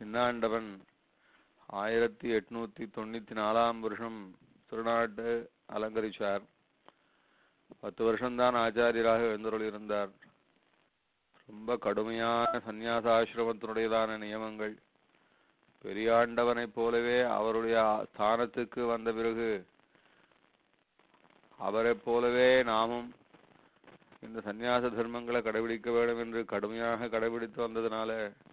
சின்னாண்டவன் ஆயிரத்தி எட்நூத்தி தொண்ணூத்தி நாலாம் வருஷம் திருநாட்டு அலங்கரிச்சார் பத்து வருஷம்தான் ஆச்சாரியராக எழுந்தருள் இருந்தார் ரொம்ப கடுமையான சந்நியாச ஆசிரமத்தினுடையதான நியமங்கள் பெரியாண்டவனைப் போலவே அவருடைய ஸ்தானத்துக்கு வந்த பிறகு அவரைப் போலவே நாமும் இந்த சந்நியாச தர்மங்களை கடைபிடிக்க வேண்டும் என்று கடுமையாக கடைபிடித்து வந்ததுனால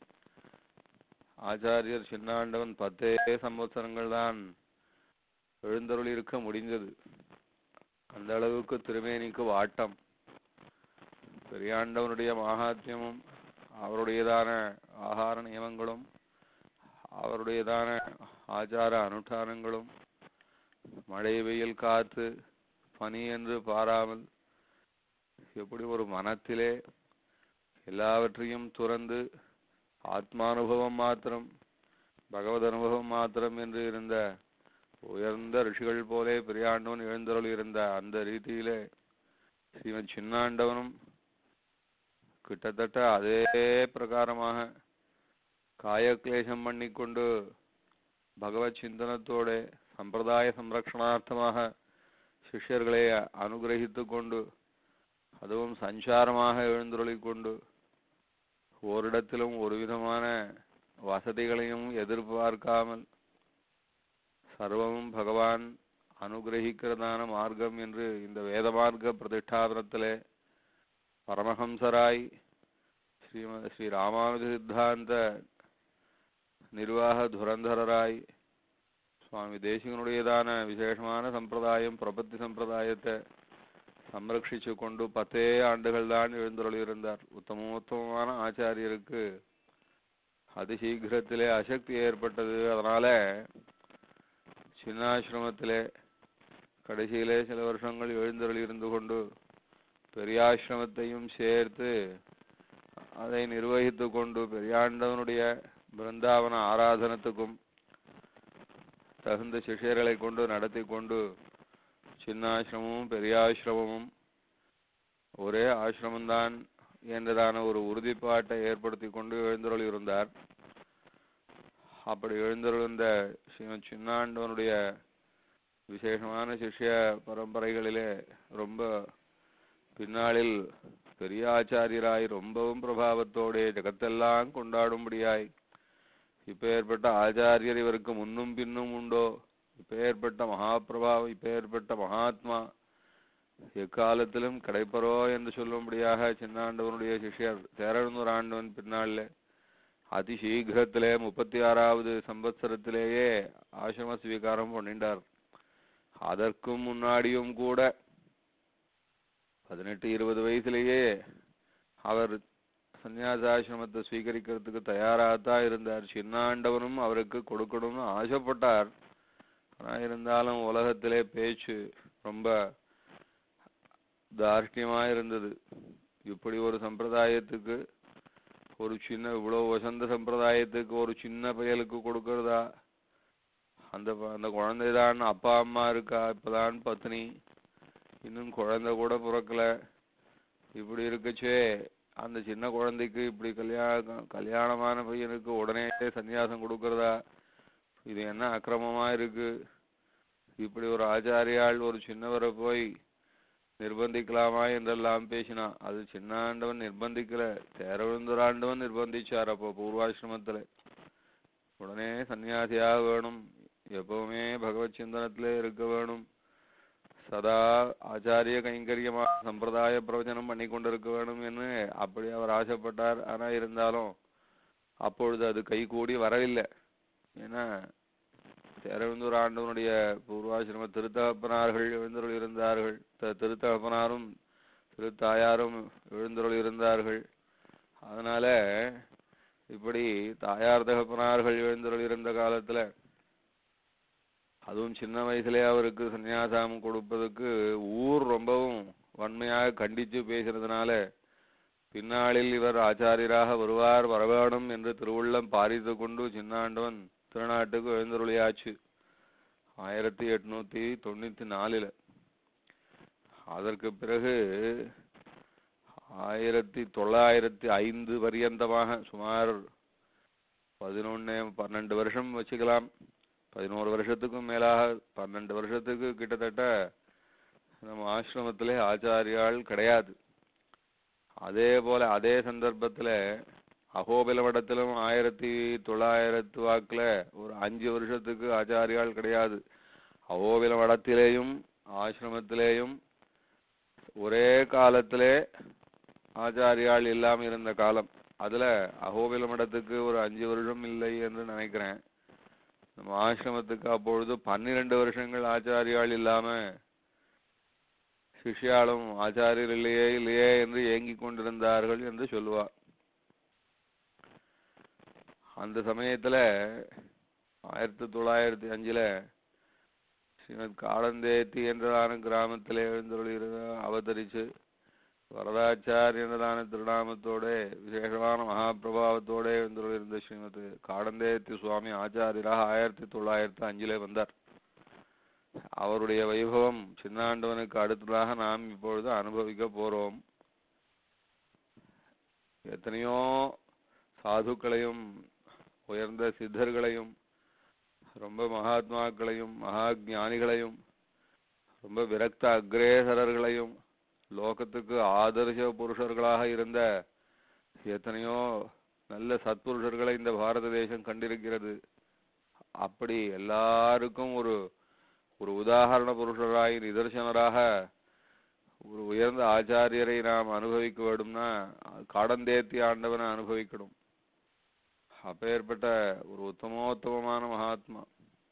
ஆச்சாரியர் சின்னாண்டவன் பத்தே சம்பத்சரங்கள் தான் எழுந்தருள் இருக்க முடிந்தது அந்த அளவுக்கு திருமேனிக்கு வாட்டம் பெரியாண்டவனுடைய மகாத்மியமும் அவருடையதான ஆகார நியமங்களும் அவருடையதான ஆச்சார அனுஷ்டானங்களும் மழை வெயில் காத்து பனி என்று பாராமல் எப்படி ஒரு மனத்திலே எல்லாவற்றையும் துறந்து ஆத்மானுபவம் மாத்திரம் பகவத் அனுபவம் மாத்திரம் என்று இருந்த உயர்ந்த ரிஷிகள் போலே பெரியாண்டவன் எழுந்தருள் இருந்த அந்த ரீதியிலே ஸ்ரீமத் சின்னாண்டவனும் கிட்டத்தட்ட அதே பிரகாரமாக காயக்லேசம் பண்ணிக்கொண்டு பகவத் சிந்தனத்தோட சம்பிரதாய சம்ரக்ஷணார்த்தமாக சிஷ்யர்களை அனுகிரகித்து கொண்டு அதுவும் சஞ்சாரமாக எழுந்துருளிக் கொண்டு ஓரிடத்திலும் ஒரு விதமான வசதிகளையும் எதிர்பார்க்காமல் சர்வமும் பகவான் அனுகிரகிக்கிறதான மார்க்கம் என்று இந்த வேத மார்க்க பிரதிஷ்டாபனத்திலே பரமஹம்சராய் ஸ்ரீம ஸ்ரீ ராமானுஜ சித்தாந்த நிர்வாக துரந்தரராய் சுவாமி தேசிகனுடையதான விசேஷமான சம்பிரதாயம் பிரபத்தி சம்பிரதாயத்தை சம்ரட்சிச்சு கொண்டு பத்தே ஆண்டுகள் தான் எழுந்தருளியிருந்தார் உத்தமோத்தமமான ஆச்சாரியருக்கு அதிசீக்கிரத்திலே அசக்தி ஏற்பட்டது அதனால சின்னாசிரமத்திலே கடைசியிலே சில வருஷங்கள் எழுந்தருளி இருந்து கொண்டு பெரியாசிரமத்தையும் சேர்த்து அதை நிர்வகித்து கொண்டு பெரியாண்டவனுடைய பிருந்தாவன ஆராதனத்துக்கும் தகுந்த சிஷ்யர்களை கொண்டு நடத்தி கொண்டு சின்னாசிரமமும் பெரியாசிரமமும் ஒரே ஆசிரமம்தான் என்றதான ஒரு உறுதிப்பாட்டை ஏற்படுத்தி கொண்டு எழுந்தருள் இருந்தார் அப்படி எழுந்தருளிருந்த ஸ்ரீமத் சின்னாண்டவனுடைய விசேஷமான சிஷ்ய பரம்பரைகளிலே ரொம்ப பின்னாளில் பெரிய ஆச்சாரியராய் ரொம்பவும் பிரபாவத்தோடே ஜகத்தெல்லாம் கொண்டாடும்படியாய் இப்பேற்பட்ட ஆச்சாரியர் இவருக்கு முன்னும் பின்னும் உண்டோ இப்பேற்பட்ட மகாபிரபாவம் இப்பேற்பட்ட மகாத்மா எக்காலத்திலும் கிடைப்பரோ என்று சொல்லும்படியாக சின்னாண்டவனுடைய சிஷ்யர் சேரனூர் ஆண்டவன் பின்னாலே அதி சீக்கிரத்திலே முப்பத்தி ஆறாவது சம்பத்சரத்திலேயே ஆசிரம ஸ்வீகாரம் பண்ணிட்டார் அதற்கும் முன்னாடியும் கூட பதினெட்டு இருபது வயசுலேயே அவர் சந்நியாசாசிரமத்தை ஸ்வீகரிக்கிறதுக்கு தயாராகத்தான் இருந்தார் சின்னாண்டவனும் அவருக்கு கொடுக்கணும்னு ஆசைப்பட்டார் ஆனா இருந்தாலும் உலகத்திலே பேச்சு ரொம்ப தார்ஷ்டியமா இருந்தது இப்படி ஒரு சம்பிரதாயத்துக்கு ஒரு சின்ன இவ்வளவு வசந்த சம்பிரதாயத்துக்கு ஒரு சின்ன பயலுக்கு கொடுக்கறதா அந்த ப- அந்த குழந்தைதான் அப்பா அம்மா இருக்கா இப்பதான் பத்னி இன்னும் குழந்தை கூட பிறக்கல இப்படி இருக்கச்சே அந்த சின்ன குழந்தைக்கு இப்படி கல்யாணம் கல்யாணமான பையனுக்கு உடனே சந்நியாசம் கொடுக்கறதா இது என்ன அக்கிரமமா இருக்கு இப்படி ஒரு ஆச்சாரியாள் ஒரு சின்னவரை போய் நிர்பந்திக்கலாமா என்றெல்லாம் பேசினா அது சின்னாண்டவன் நிர்பந்திக்கல தேரவிழுந்தராண்டவன் நிர்பந்திச்சார் அப்போ பூர்வாசிரமத்துல உடனே சன்னியாசியாக வேணும் எப்பவுமே பகவத் சிந்தனத்திலே இருக்க வேணும் சதா ஆச்சாரிய கைங்கரியமா சம்பிரதாய பிரவச்சனம் பண்ணி கொண்டிருக்க வேணும் என்று அப்படி அவர் ஆசைப்பட்டார் ஆனா இருந்தாலும் அப்பொழுது அது கைகூடி வரவில்லை ஏன்னா தேரவிந்தூர் ஆண்டவனுடைய பூர்வாசிரம திருத்தகப்பனார்கள் எழுந்தருள் இருந்தார்கள் த- திருத்தகப்பனாரும் திருத்தாயாரும் எழுந்தருள் இருந்தார்கள் அதனால இப்படி தாயார் தகப்பனார்கள் எழுந்தருள் இருந்த காலத்துல அதுவும் சின்ன வயசுலயே அவருக்கு சந்நியாசம் கொடுப்பதற்கு ஊர் ரொம்பவும் வன்மையாக கண்டித்து பேசினதுனால பின்னாளில் இவர் ஆச்சாரியராக வருவார் வரவேணும் என்று திருவுள்ளம் பாரித்து கொண்டு சின்னாண்டவன் திருநாட்டுக்கு எழுந்தருளியாச்சு ஆயிரத்தி எட்நூத்தி தொண்ணூத்தி நாலுல அதற்கு பிறகு ஆயிரத்தி தொள்ளாயிரத்தி ஐந்து பரியந்தமாக சுமார் பதினொன்னு பன்னெண்டு வருஷம் வச்சுக்கலாம் பதினோரு வருஷத்துக்கும் மேலாக பன்னெண்டு வருஷத்துக்கு கிட்டத்தட்ட நம்ம ஆசிரமத்திலே ஆச்சாரியால் கிடையாது அதே போல அதே சந்தர்ப்பத்துல அகோபில மடத்திலும் ஆயிரத்தி தொள்ளாயிரத்து வாக்குல ஒரு அஞ்சு வருஷத்துக்கு ஆச்சாரியால் கிடையாது அகோபில மடத்திலேயும் ஆசிரமத்திலேயும் ஒரே காலத்திலே ஆச்சாரியால் இல்லாம இருந்த காலம் அதுல அகோபில மடத்துக்கு ஒரு அஞ்சு வருஷம் இல்லை என்று நினைக்கிறேன் நம்ம ஆசிரமத்துக்கு அப்பொழுது பன்னிரண்டு வருஷங்கள் ஆச்சாரியால் இல்லாம சிஷ்யாலும் ஆச்சாரியர் இல்லையே இல்லையே என்று ஏங்கிக் கொண்டிருந்தார்கள் என்று சொல்லுவார் அந்த சமயத்துல ஆயிரத்தி தொள்ளாயிரத்தி அஞ்சுல ஸ்ரீமத் காலந்தேத்தி என்றதான கிராமத்திலே எழுந்தருளி அவதரிச்சு வரதாச்சாரியனதான திருநாமத்தோட விசேஷமான மகாபிரபாவத்தோட எழுந்தருளி இருந்த ஸ்ரீமத் காடந்தேத்தி சுவாமி ஆச்சாரியராக ஆயிரத்தி தொள்ளாயிரத்தி அஞ்சிலே வந்தார் அவருடைய வைபவம் சின்னாண்டவனுக்கு அடுத்ததாக நாம் இப்பொழுது அனுபவிக்க போறோம் எத்தனையோ சாதுக்களையும் உயர்ந்த சித்தர்களையும் ரொம்ப மகாத்மாக்களையும் மகா ஞானிகளையும் ரொம்ப விரக்த அக்ரேசரர்களையும் லோகத்துக்கு ஆதர்ச புருஷர்களாக இருந்த எத்தனையோ நல்ல சத்புருஷர்களை இந்த பாரத தேசம் கண்டிருக்கிறது அப்படி எல்லாருக்கும் ஒரு ஒரு உதாகரண புருஷராய் நிதர்சனராக ஒரு உயர்ந்த ஆச்சாரியரை நாம் அனுபவிக்க வேண்டும்னா காடந்தேத்தி ஆண்டவனை அனுபவிக்கணும் அப்பேற்பட்ட ஒரு உத்தமோத்தமமான மகாத்மா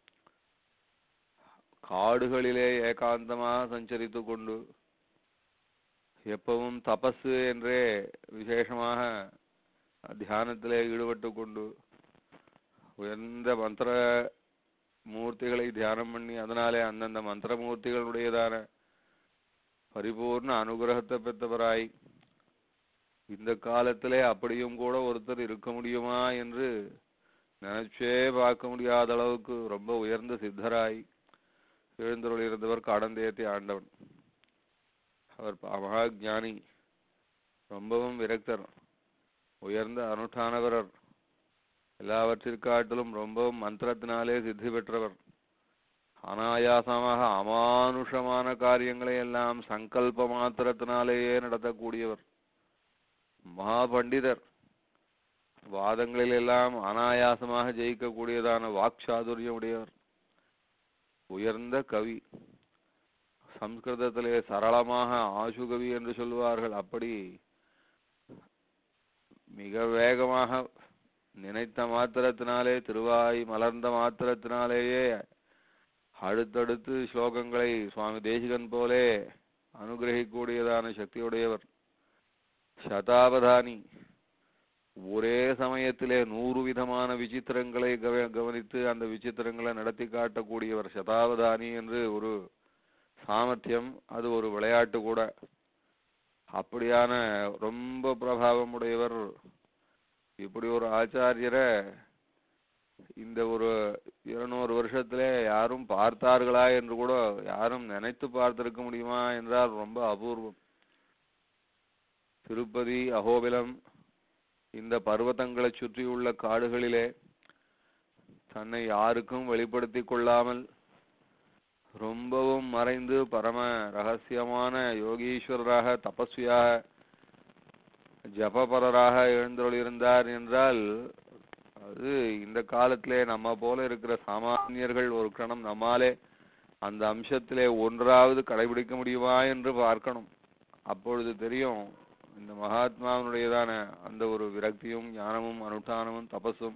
காடுகளிலே ஏகாந்தமாக சஞ்சரித்து கொண்டு எப்பவும் தபசு என்றே விசேஷமாக தியானத்திலே ஈடுபட்டு கொண்டு உயர்ந்த மந்திர மூர்த்திகளை தியானம் பண்ணி அதனாலே அந்தந்த மந்திர மூர்த்திகளுடையதான பரிபூர்ண அனுகிரகத்தை பெற்றவராய் இந்த காலத்திலே அப்படியும் கூட ஒருத்தர் இருக்க முடியுமா என்று நினைச்சே பார்க்க முடியாத அளவுக்கு ரொம்ப உயர்ந்த சித்தராய் எழுந்தருள் இருந்தவர் காடந்தேத்தி ஆண்டவன் அவர் மகா ஞானி ரொம்பவும் விரக்தர் உயர்ந்த அனுஷ்டானவரர் எல்லாவற்றிற்காட்டிலும் ரொம்பவும் மந்திரத்தினாலே சித்தி பெற்றவர் அனாயாசமாக அமானுஷமான காரியங்களை எல்லாம் சங்கல்ப மாத்திரத்தினாலேயே நடத்தக்கூடியவர் மகா பண்டிதர் வாதங்களில் எல்லாம் அனாயாசமாக ஜெயிக்கக்கூடியதான வாக்சாதுரியம் உடையவர் உயர்ந்த கவி சம்ஸ்கிருதத்திலே சரளமாக ஆசுகவி என்று சொல்லுவார்கள் அப்படி மிக வேகமாக நினைத்த மாத்திரத்தினாலே திருவாய் மலர்ந்த மாத்திரத்தினாலேயே அடுத்தடுத்து ஸ்லோகங்களை சுவாமி தேசிகன் போலே அனுகிரகிக்கூடியதான சக்தியுடையவர் சதாவதானி ஒரே சமயத்திலே நூறு விதமான விசித்திரங்களை கவ கவனித்து அந்த விசித்திரங்களை நடத்தி காட்டக்கூடியவர் சதாவதானி என்று ஒரு சாமர்த்தியம் அது ஒரு விளையாட்டு கூட அப்படியான ரொம்ப பிரபாவம் உடையவர் இப்படி ஒரு ஆச்சாரியரை இந்த ஒரு இருநூறு வருஷத்துல யாரும் பார்த்தார்களா என்று கூட யாரும் நினைத்து பார்த்திருக்க முடியுமா என்றால் ரொம்ப அபூர்வம் திருப்பதி அகோபிலம் இந்த பர்வதங்களை சுற்றியுள்ள காடுகளிலே தன்னை யாருக்கும் வெளிப்படுத்தி கொள்ளாமல் ரொம்பவும் மறைந்து பரம ரகசியமான யோகீஸ்வரராக தபஸ்வியாக ஜபபரராக எழுந்தருளிருந்தார் என்றால் அது இந்த காலத்திலே நம்ம போல இருக்கிற சாமானியர்கள் ஒரு கணம் நம்மாலே அந்த அம்சத்திலே ஒன்றாவது கடைபிடிக்க முடியுமா என்று பார்க்கணும் அப்பொழுது தெரியும் இந்த மகாத்மாவினுடையதான அந்த ஒரு விரக்தியும் ஞானமும் அனுஷ்டானமும் தபஸும்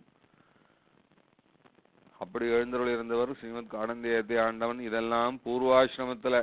அப்படி எழுந்தருள் இருந்தவர் ஸ்ரீமத் காடந்தேயத்தை ஆண்டவன் இதெல்லாம் பூர்வாசிரமத்துல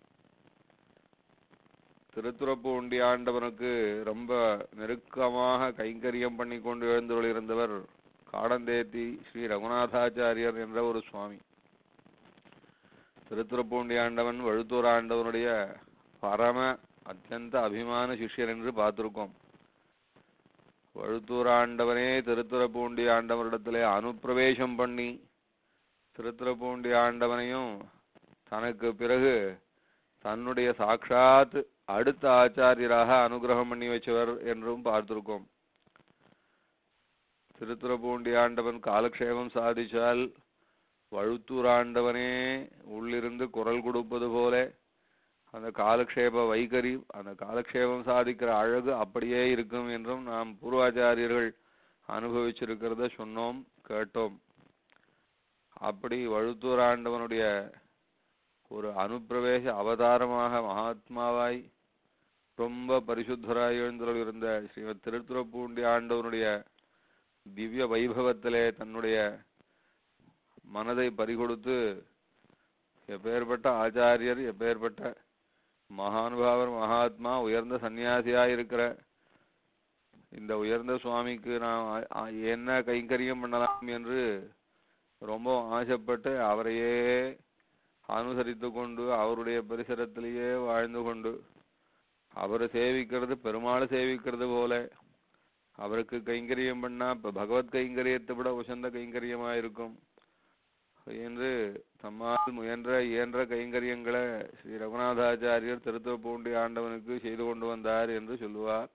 திருத்துறப்பூண்டி ஆண்டவனுக்கு ரொம்ப நெருக்கமாக கைங்கரியம் பண்ணி கொண்டு எழுந்தருள் இருந்தவர் காடந்தேத்தி ஸ்ரீ ரகுநாதாச்சாரியர் என்ற ஒரு சுவாமி திருத்துறப்பூண்டி ஆண்டவன் வழுத்தூர் ஆண்டவனுடைய பரம அத்தியந்த அபிமான சிஷ்யர் என்று பார்த்திருக்கோம் வழுத்தூர் ஆண்டவனே திருத்துறப்பூண்டி ஆண்டவரிடத்திலே அனுப்பிரவேசம் பண்ணி திருத்துறப்பூண்டி ஆண்டவனையும் தனக்கு பிறகு தன்னுடைய சாட்சாத் அடுத்த ஆச்சாரியராக அனுகிரகம் பண்ணி வச்சவர் என்றும் பார்த்திருக்கோம் திருத்துறப்பூண்டி ஆண்டவன் காலக்ஷேபம் சாதிச்சால் வழுத்தூர் ஆண்டவனே உள்ளிருந்து குரல் கொடுப்பது போல அந்த காலக்ஷேப வைகரி அந்த காலக்ஷேபம் சாதிக்கிற அழகு அப்படியே இருக்கும் என்றும் நாம் பூர்வாச்சாரியர்கள் அனுபவிச்சிருக்கிறத சொன்னோம் கேட்டோம் அப்படி வழுத்தூர் ஆண்டவனுடைய ஒரு அனுப்பிரவேச அவதாரமாக மகாத்மாவாய் ரொம்ப பரிசுத்தராய் எழுந்தருள் இருந்த ஸ்ரீமத் திருத்துறப்பூண்டி ஆண்டவனுடைய திவ்ய வைபவத்திலே தன்னுடைய மனதை பறிகொடுத்து எப்பேற்பட்ட ஆச்சாரியர் எப்பேற்பட்ட மகானுபாவர் மகாத்மா உயர்ந்த சன்னியாசியாய் இருக்கிற இந்த உயர்ந்த சுவாமிக்கு நாம் ஆ- ஆ- என்ன கைங்கரியம் பண்ணலாம் என்று ரொம்ப ஆசைப்பட்டு அவரையே அனுசரித்து கொண்டு அவருடைய பரிசரத்திலேயே வாழ்ந்து கொண்டு அவரை சேவிக்கிறது பெருமாளை சேவிக்கிறது போல அவருக்கு கைங்கரியம் பண்ணா இப்ப பகவத் கைங்கரியத்தை விட உசந்த கைங்கரியமா இருக்கும் என்று தம்மால் முயன்ற இயன்ற கைங்கரியங்களை ஸ்ரீ ரகுநாதாச்சாரியர் திருத்துவப்பூண்டி ஆண்டவனுக்கு செய்து கொண்டு வந்தார் என்று சொல்லுவார்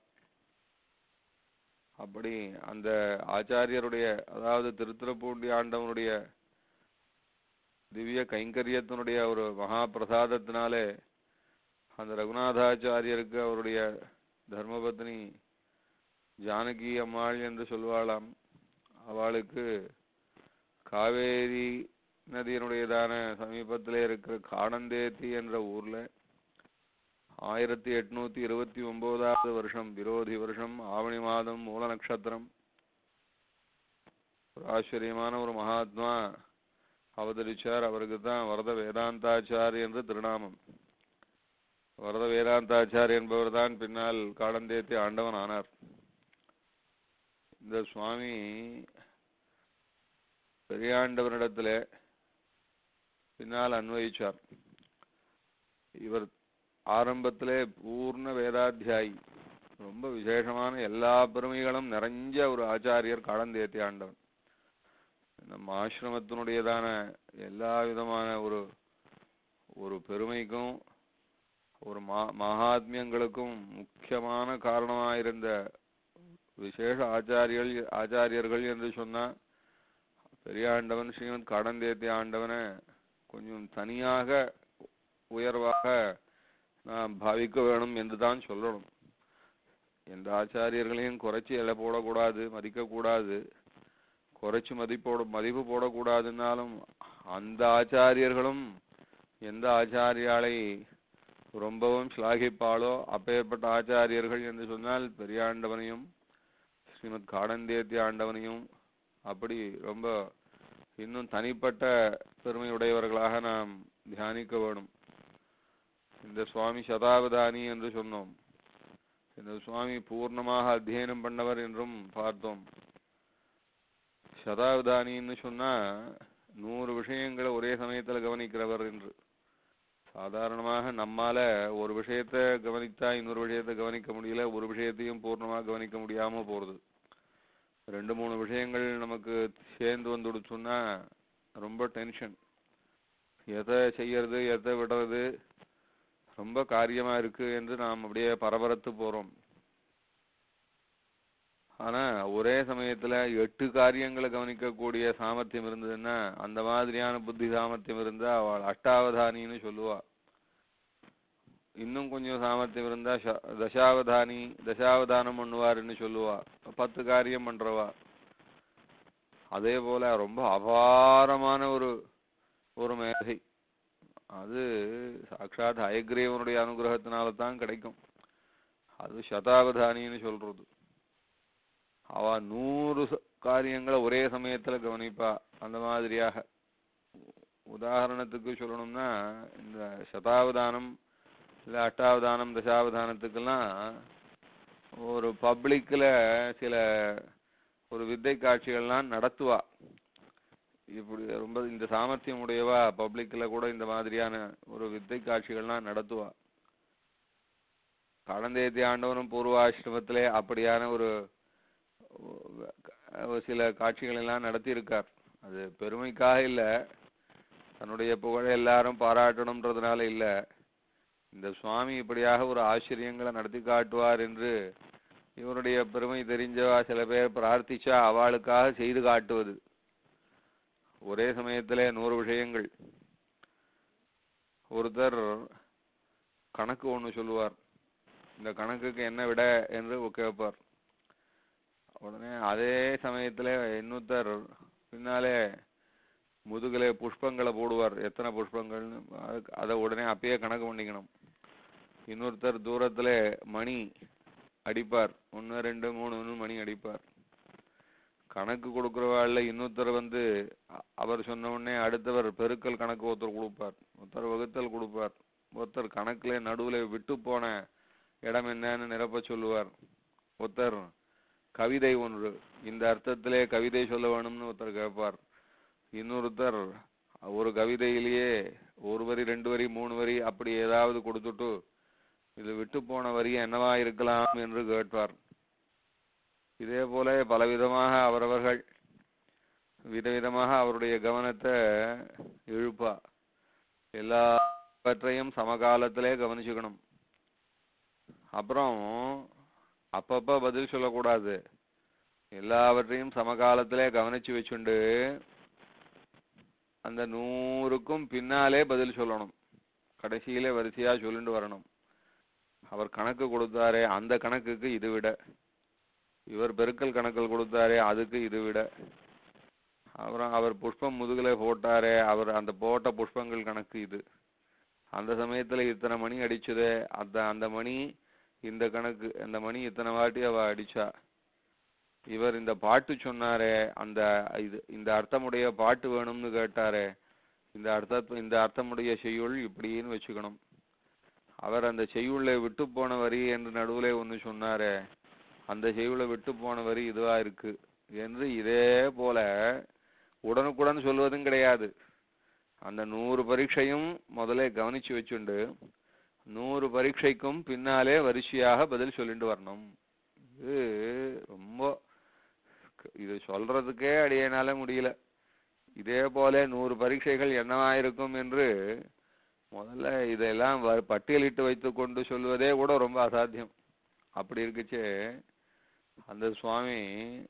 அப்படி அந்த ஆச்சாரியருடைய அதாவது திருத்துறப்பூண்டி ஆண்டவனுடைய திவ்ய கைங்கரியத்தினுடைய ஒரு மகா பிரசாதத்தினாலே அந்த ரகுநாதாச்சாரியருக்கு அவருடைய தர்மபத்னி ஜானகி அம்மாள் என்று சொல்வாளாம் அவளுக்கு காவேரி நதியினுடையதான சமீபத்திலே இருக்கிற காடந்தேத்தி என்ற ஊர்ல ஆயிரத்தி எட்நூத்தி இருபத்தி ஒன்பதாவது வருஷம் விரோதி வருஷம் ஆவணி மாதம் மூல நட்சத்திரம் ஒரு ஆச்சரியமான ஒரு மகாத்மா அவதரிச்சார் அவருக்கு தான் வரத வேதாந்தாச்சார் என்று திருநாமம் வரத வேதாந்தாச்சார் என்பவர் தான் பின்னால் காடந்தேத்தி ஆண்டவன் ஆனார் இந்த சுவாமி பெரியாண்டவனிடத்துல பின்னால் அன்வயிச்சார் இவர் ஆரம்பத்திலே பூர்ண வேதாத்தியாயி ரொம்ப விசேஷமான எல்லா பெருமைகளும் நிறைஞ்ச ஒரு ஆச்சாரியர் காலந்தேத்தி ஆண்டவன் நம்ம ஆசிரமத்தினுடையதான எல்லா விதமான ஒரு ஒரு பெருமைக்கும் ஒரு மா மகாத்மியங்களுக்கும் முக்கியமான காரணமாயிருந்த விசேஷ ஆச்சாரியர்கள் ஆச்சாரியர்கள் என்று சொன்னா பெரியாண்டவன் ஸ்ரீமத் காடந்தேத்தி ஆண்டவனை கொஞ்சம் தனியாக உயர்வாக நாம் பாவிக்க வேணும் என்று தான் சொல்லணும் எந்த ஆச்சாரியர்களையும் குறைச்சி எடை போடக்கூடாது மதிக்கக்கூடாது குறைச்சு மதிப்போட மதிப்பு போடக்கூடாதுன்னாலும் அந்த ஆச்சாரியர்களும் எந்த ஆச்சாரியாலை ரொம்பவும் ஸ்லாகிப்பாளோ அப்பேற்பட்ட ஆச்சாரியர்கள் என்று சொன்னால் பெரியாண்டவனையும் ஸ்ரீமத் காடந்தேத்தி ஆண்டவனையும் அப்படி ரொம்ப இன்னும் தனிப்பட்ட பெருமையுடையவர்களாக நாம் தியானிக்க வேணும் இந்த சுவாமி சதாவதானி என்று சொன்னோம் இந்த சுவாமி பூர்ணமாக அத்தியனம் பண்ணவர் என்றும் பார்த்தோம் சதாவதானின்னு சொன்னா நூறு விஷயங்களை ஒரே சமயத்துல கவனிக்கிறவர் என்று சாதாரணமாக நம்மால ஒரு விஷயத்தை கவனித்தா இன்னொரு விஷயத்தை கவனிக்க முடியல ஒரு விஷயத்தையும் பூர்ணமாக கவனிக்க முடியாம போறது ரெண்டு மூணு விஷயங்கள் நமக்கு சேர்ந்து வந்துடுச்சுன்னா ரொம்ப டென்ஷன் எதை செய்யறது எதை விடுறது ரொம்ப காரியமா இருக்கு என்று நாம் அப்படியே பரபரத்து போறோம் ஆனா ஒரே சமயத்துல எட்டு காரியங்களை கவனிக்கக்கூடிய சாமர்த்தியம் இருந்ததுன்னா அந்த மாதிரியான புத்தி சாமர்த்தியம் இருந்தா அவள் அஷ்டாவதானின்னு சொல்லுவா இன்னும் கொஞ்சம் சாமர்த்தியம் இருந்தா ச- தசாவதானி தசாவதானம் பண்ணுவாருன்னு சொல்லுவா பத்து காரியம் பண்றவா அதே போல ரொம்ப அபாரமான ஒரு ஒரு மேதை அது சாட்சாத் ஹயக்ரீவனுடைய அனுகிரகத்தினால தான் கிடைக்கும் அது சதாவதானின்னு சொல்றது அவ நூறு ச- காரியங்களை ஒரே சமயத்துல கவனிப்பா அந்த மாதிரியாக உதாரணத்துக்கு சொல்லணும்னா இந்த சதாவதானம் இல்ல அஷ்டாவதானம் தசாவதானத்துக்கெல்லாம் ஒரு பப்ளிக்ல சில ஒரு வித்தை காட்சிகள்லாம் நடத்துவா இப்படி ரொம்ப இந்த சாமர்த்தியம் உடையவா பப்ளிக்ல கூட இந்த மாதிரியான ஒரு வித்தை காட்சிகள்லாம் நடத்துவா கடந்தேத்தி ஆண்டவனும் பூர்வாசிரமத்திலே அப்படியான ஒரு ஒரு சில காட்சிகள் எல்லாம் நடத்தி இருக்கார் அது பெருமைக்காக இல்ல தன்னுடைய புகழை எல்லாரும் பாராட்டணும்ன்றதுனால இல்ல இந்த சுவாமி இப்படியாக ஒரு ஆச்சரியங்களை நடத்தி காட்டுவார் என்று இவருடைய பெருமை தெரிஞ்சவா சில பேர் பிரார்த்திச்சா அவளுக்காக செய்து காட்டுவது ஒரே சமயத்திலே நூறு விஷயங்கள் ஒருத்தர் கணக்கு ஒண்ணு சொல்லுவார் இந்த கணக்குக்கு என்ன விட என்று கேட்பார் உடனே அதே சமயத்துல இன்னொருத்தர் பின்னாலே முதுகிலே புஷ்பங்களை போடுவார் எத்தனை புஷ்பங்கள்னு அதுக்கு- அதை உடனே அப்பயே கணக்கு பண்ணிக்கணும் இன்னொருத்தர் தூரத்துல மணி அடிப்பார் ஒன்று ரெண்டு மூணுன்னு மணி அடிப்பார் கணக்கு கொடுக்குறவாள்ல இன்னொருத்தர் வந்து அ- அவர் சொன்ன உடனே அடுத்தவர் பெருக்கல் கணக்கு ஒருத்தர் கொடுப்பார் ஒருத்தர் வகுத்தல் கொடுப்பார் ஒருத்தர் கணக்குல நடுவுல விட்டு போன இடம் என்னன்னு நிரப்ப சொல்லுவார் ஒருத்தர் கவிதை ஒன்று இந்த அர்த்தத்திலே கவிதை சொல்ல வேணும்னு ஒருத்தர் கேட்பார் இன்னொருத்தர் ஒரு கவிதையிலேயே ஒரு வரி ரெண்டு வரி மூணு வரி அப்படி ஏதாவது கொடுத்துட்டு இது விட்டு போன வரி என்னவா இருக்கலாம் என்று கேட்பார் இதே போல பலவிதமாக அவரவர்கள் விதவிதமாக அவருடைய கவனத்தை இழுப்பா எல்லாவற்றையும் சமகாலத்திலே கவனிச்சுக்கணும் அப்புறம் அப்பப்ப பதில் சொல்லக்கூடாது எல்லாவற்றையும் சமகாலத்திலே கவனிச்சு வச்சுண்டு அந்த நூறுக்கும் பின்னாலே பதில் சொல்லணும் கடைசியிலே வரிசையா சொல்லிட்டு வரணும் அவர் கணக்கு கொடுத்தாரே அந்த கணக்குக்கு இது விட இவர் பெருக்கல் கணக்கில் கொடுத்தாரே அதுக்கு இது விட அப்புறம் அவர் புஷ்பம் முதுகுல போட்டாரே அவர் அந்த போட்ட புஷ்பங்கள் கணக்கு இது அந்த சமயத்துல இத்தனை மணி அடிச்சதே அந்த அந்த மணி இந்த கணக்கு அந்த மணி இத்தனை வாட்டி அவ அடிச்சா இவர் இந்த பாட்டு சொன்னாரே அந்த இது இந்த அர்த்தமுடைய பாட்டு வேணும்னு கேட்டாரே இந்த அர்த்த இந்த அர்த்தமுடைய செய்யுள் இப்படின்னு வச்சுக்கணும் அவர் அந்த செய்யுளை விட்டு போன வரி என்று நடுவுல ஒண்ணு சொன்னாரே அந்த செய்யுளை விட்டு போன வரி இதுவா இருக்கு என்று இதே போல உடனுக்குடன் சொல்வதும் கிடையாது அந்த நூறு பரீட்சையும் முதல்ல கவனிச்சு வச்சுண்டு நூறு பரீட்சைக்கும் பின்னாலே வரிசையாக பதில் சொல்லிட்டு வரணும் இது ரொம்ப இது சொல்றதுக்கே அடியனால முடியல இதே போல நூறு பரீட்சைகள் என்னவா இருக்கும் என்று முதல்ல இதெல்லாம் வ- பட்டியலிட்டு வைத்து கொண்டு சொல்வதே கூட ரொம்ப அசாத்தியம் அப்படி இருக்குச்சே அந்த சுவாமி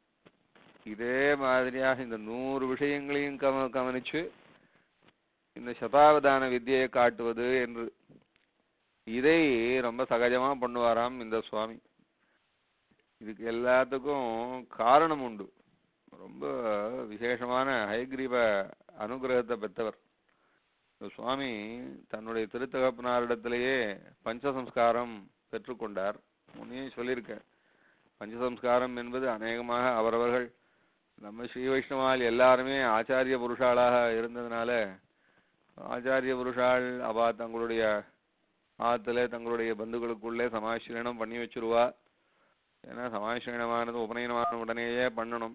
இதே மாதிரியாக இந்த நூறு விஷயங்களையும் கவ கவனிச்சு இந்த சதாவதான வித்தியை காட்டுவது என்று இதை ரொம்ப சகஜமா பண்ணுவாராம் இந்த சுவாமி இதுக்கு எல்லாத்துக்கும் காரணம் உண்டு ரொம்ப விசேஷமான ஹயக்ரீவ அனுகிரகத்தை பெற்றவர் இந்த சுவாமி தன்னுடைய திருத்தகப்பனாரிடத்திலேயே பஞ்சசம்ஸ்காரம் பெற்றுக்கொண்டார் முன்னே சொல்லியிருக்கேன் பஞ்சசம்ஸ்காரம் என்பது அநேகமாக அவரவர்கள் நம்ம ஸ்ரீ வைஷ்ணவால் எல்லாருமே ஆச்சாரிய புருஷாளாக இருந்ததுனால ஆச்சாரிய புருஷாள் அவா தங்களுடைய ஆத்துல தங்களுடைய பந்துக்களுக்குள்ளே சமாசிரணம் பண்ணி வச்சிருவா ஏன்னா சமாசிரணமானது உபநயனமான உடனேயே பண்ணணும்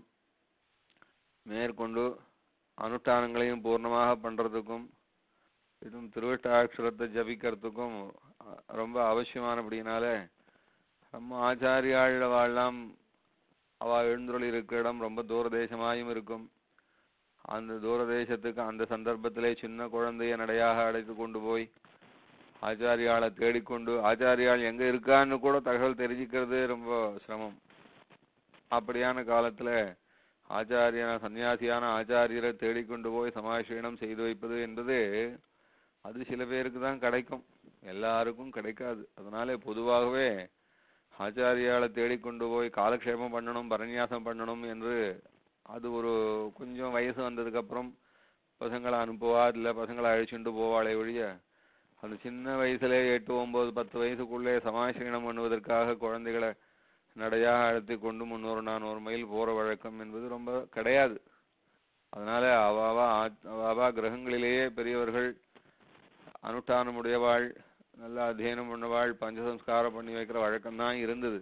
மேற்கொண்டு அனுஷ்டானங்களையும் பூர்ணமாக பண்றதுக்கும் இதுவும் திருவட்டாட்சரத்தை ஜபிக்கிறதுக்கும் அஹ், ரொம்ப அவசியமானபடினால நம்ம ஆச்சாரியாள் வாழலாம் அவ எழுந்துருள் இருக்கிற இடம் ரொம்ப தூரதேசமாயும் இருக்கும் அந்த தூரதேசத்துக்கு அந்த சந்தர்ப்பத்திலே சின்ன குழந்தைய நடையாக அழைத்து கொண்டு போய் ஆச்சாரியாளை தேடிக்கொண்டு ஆச்சாரியாள் எங்க இருக்கான்னு கூட தகவல் தெரிஞ்சுக்கிறது ரொம்ப சிரமம் அப்படியான காலத்துல ஆச்சாரியன சன்னியாசியான ஆச்சாரியரை தேடிக்கொண்டு போய் சமாசீனம் செய்து வைப்பது என்பது அது சில பேருக்கு தான் கிடைக்கும் எல்லாருக்கும் கிடைக்காது அதனால பொதுவாகவே ஆச்சாரியாளை தேடிக்கொண்டு போய் காலக்ஷேபம் பண்ணணும் பரநியாசம் பண்ணணும் என்று அது ஒரு கொஞ்சம் வயசு வந்ததுக்கு அப்புறம் பசங்களை அனுப்புவா இல்ல பசங்களை அழைச்சிட்டு போவாளே ஒழிய அந்த சின்ன வயசுல எட்டு ஒன்பது பத்து வயசுக்குள்ளே சமாசீனம் பண்ணுவதற்காக குழந்தைகளை நடையாக அழைத்து கொண்டு முன்னூறு நானூறு மைல் போற வழக்கம் என்பது ரொம்ப கிடையாது அதனால அவாவா ஆச்- அவாவா கிரகங்களிலேயே பெரியவர்கள் அனுஷ்டானமுடையவாள் நல்ல அத்தியனம் பண்ணவாள் பஞ்சசம்ஸ்காரம் பண்ணி வைக்கிற வழக்கம்தான் இருந்தது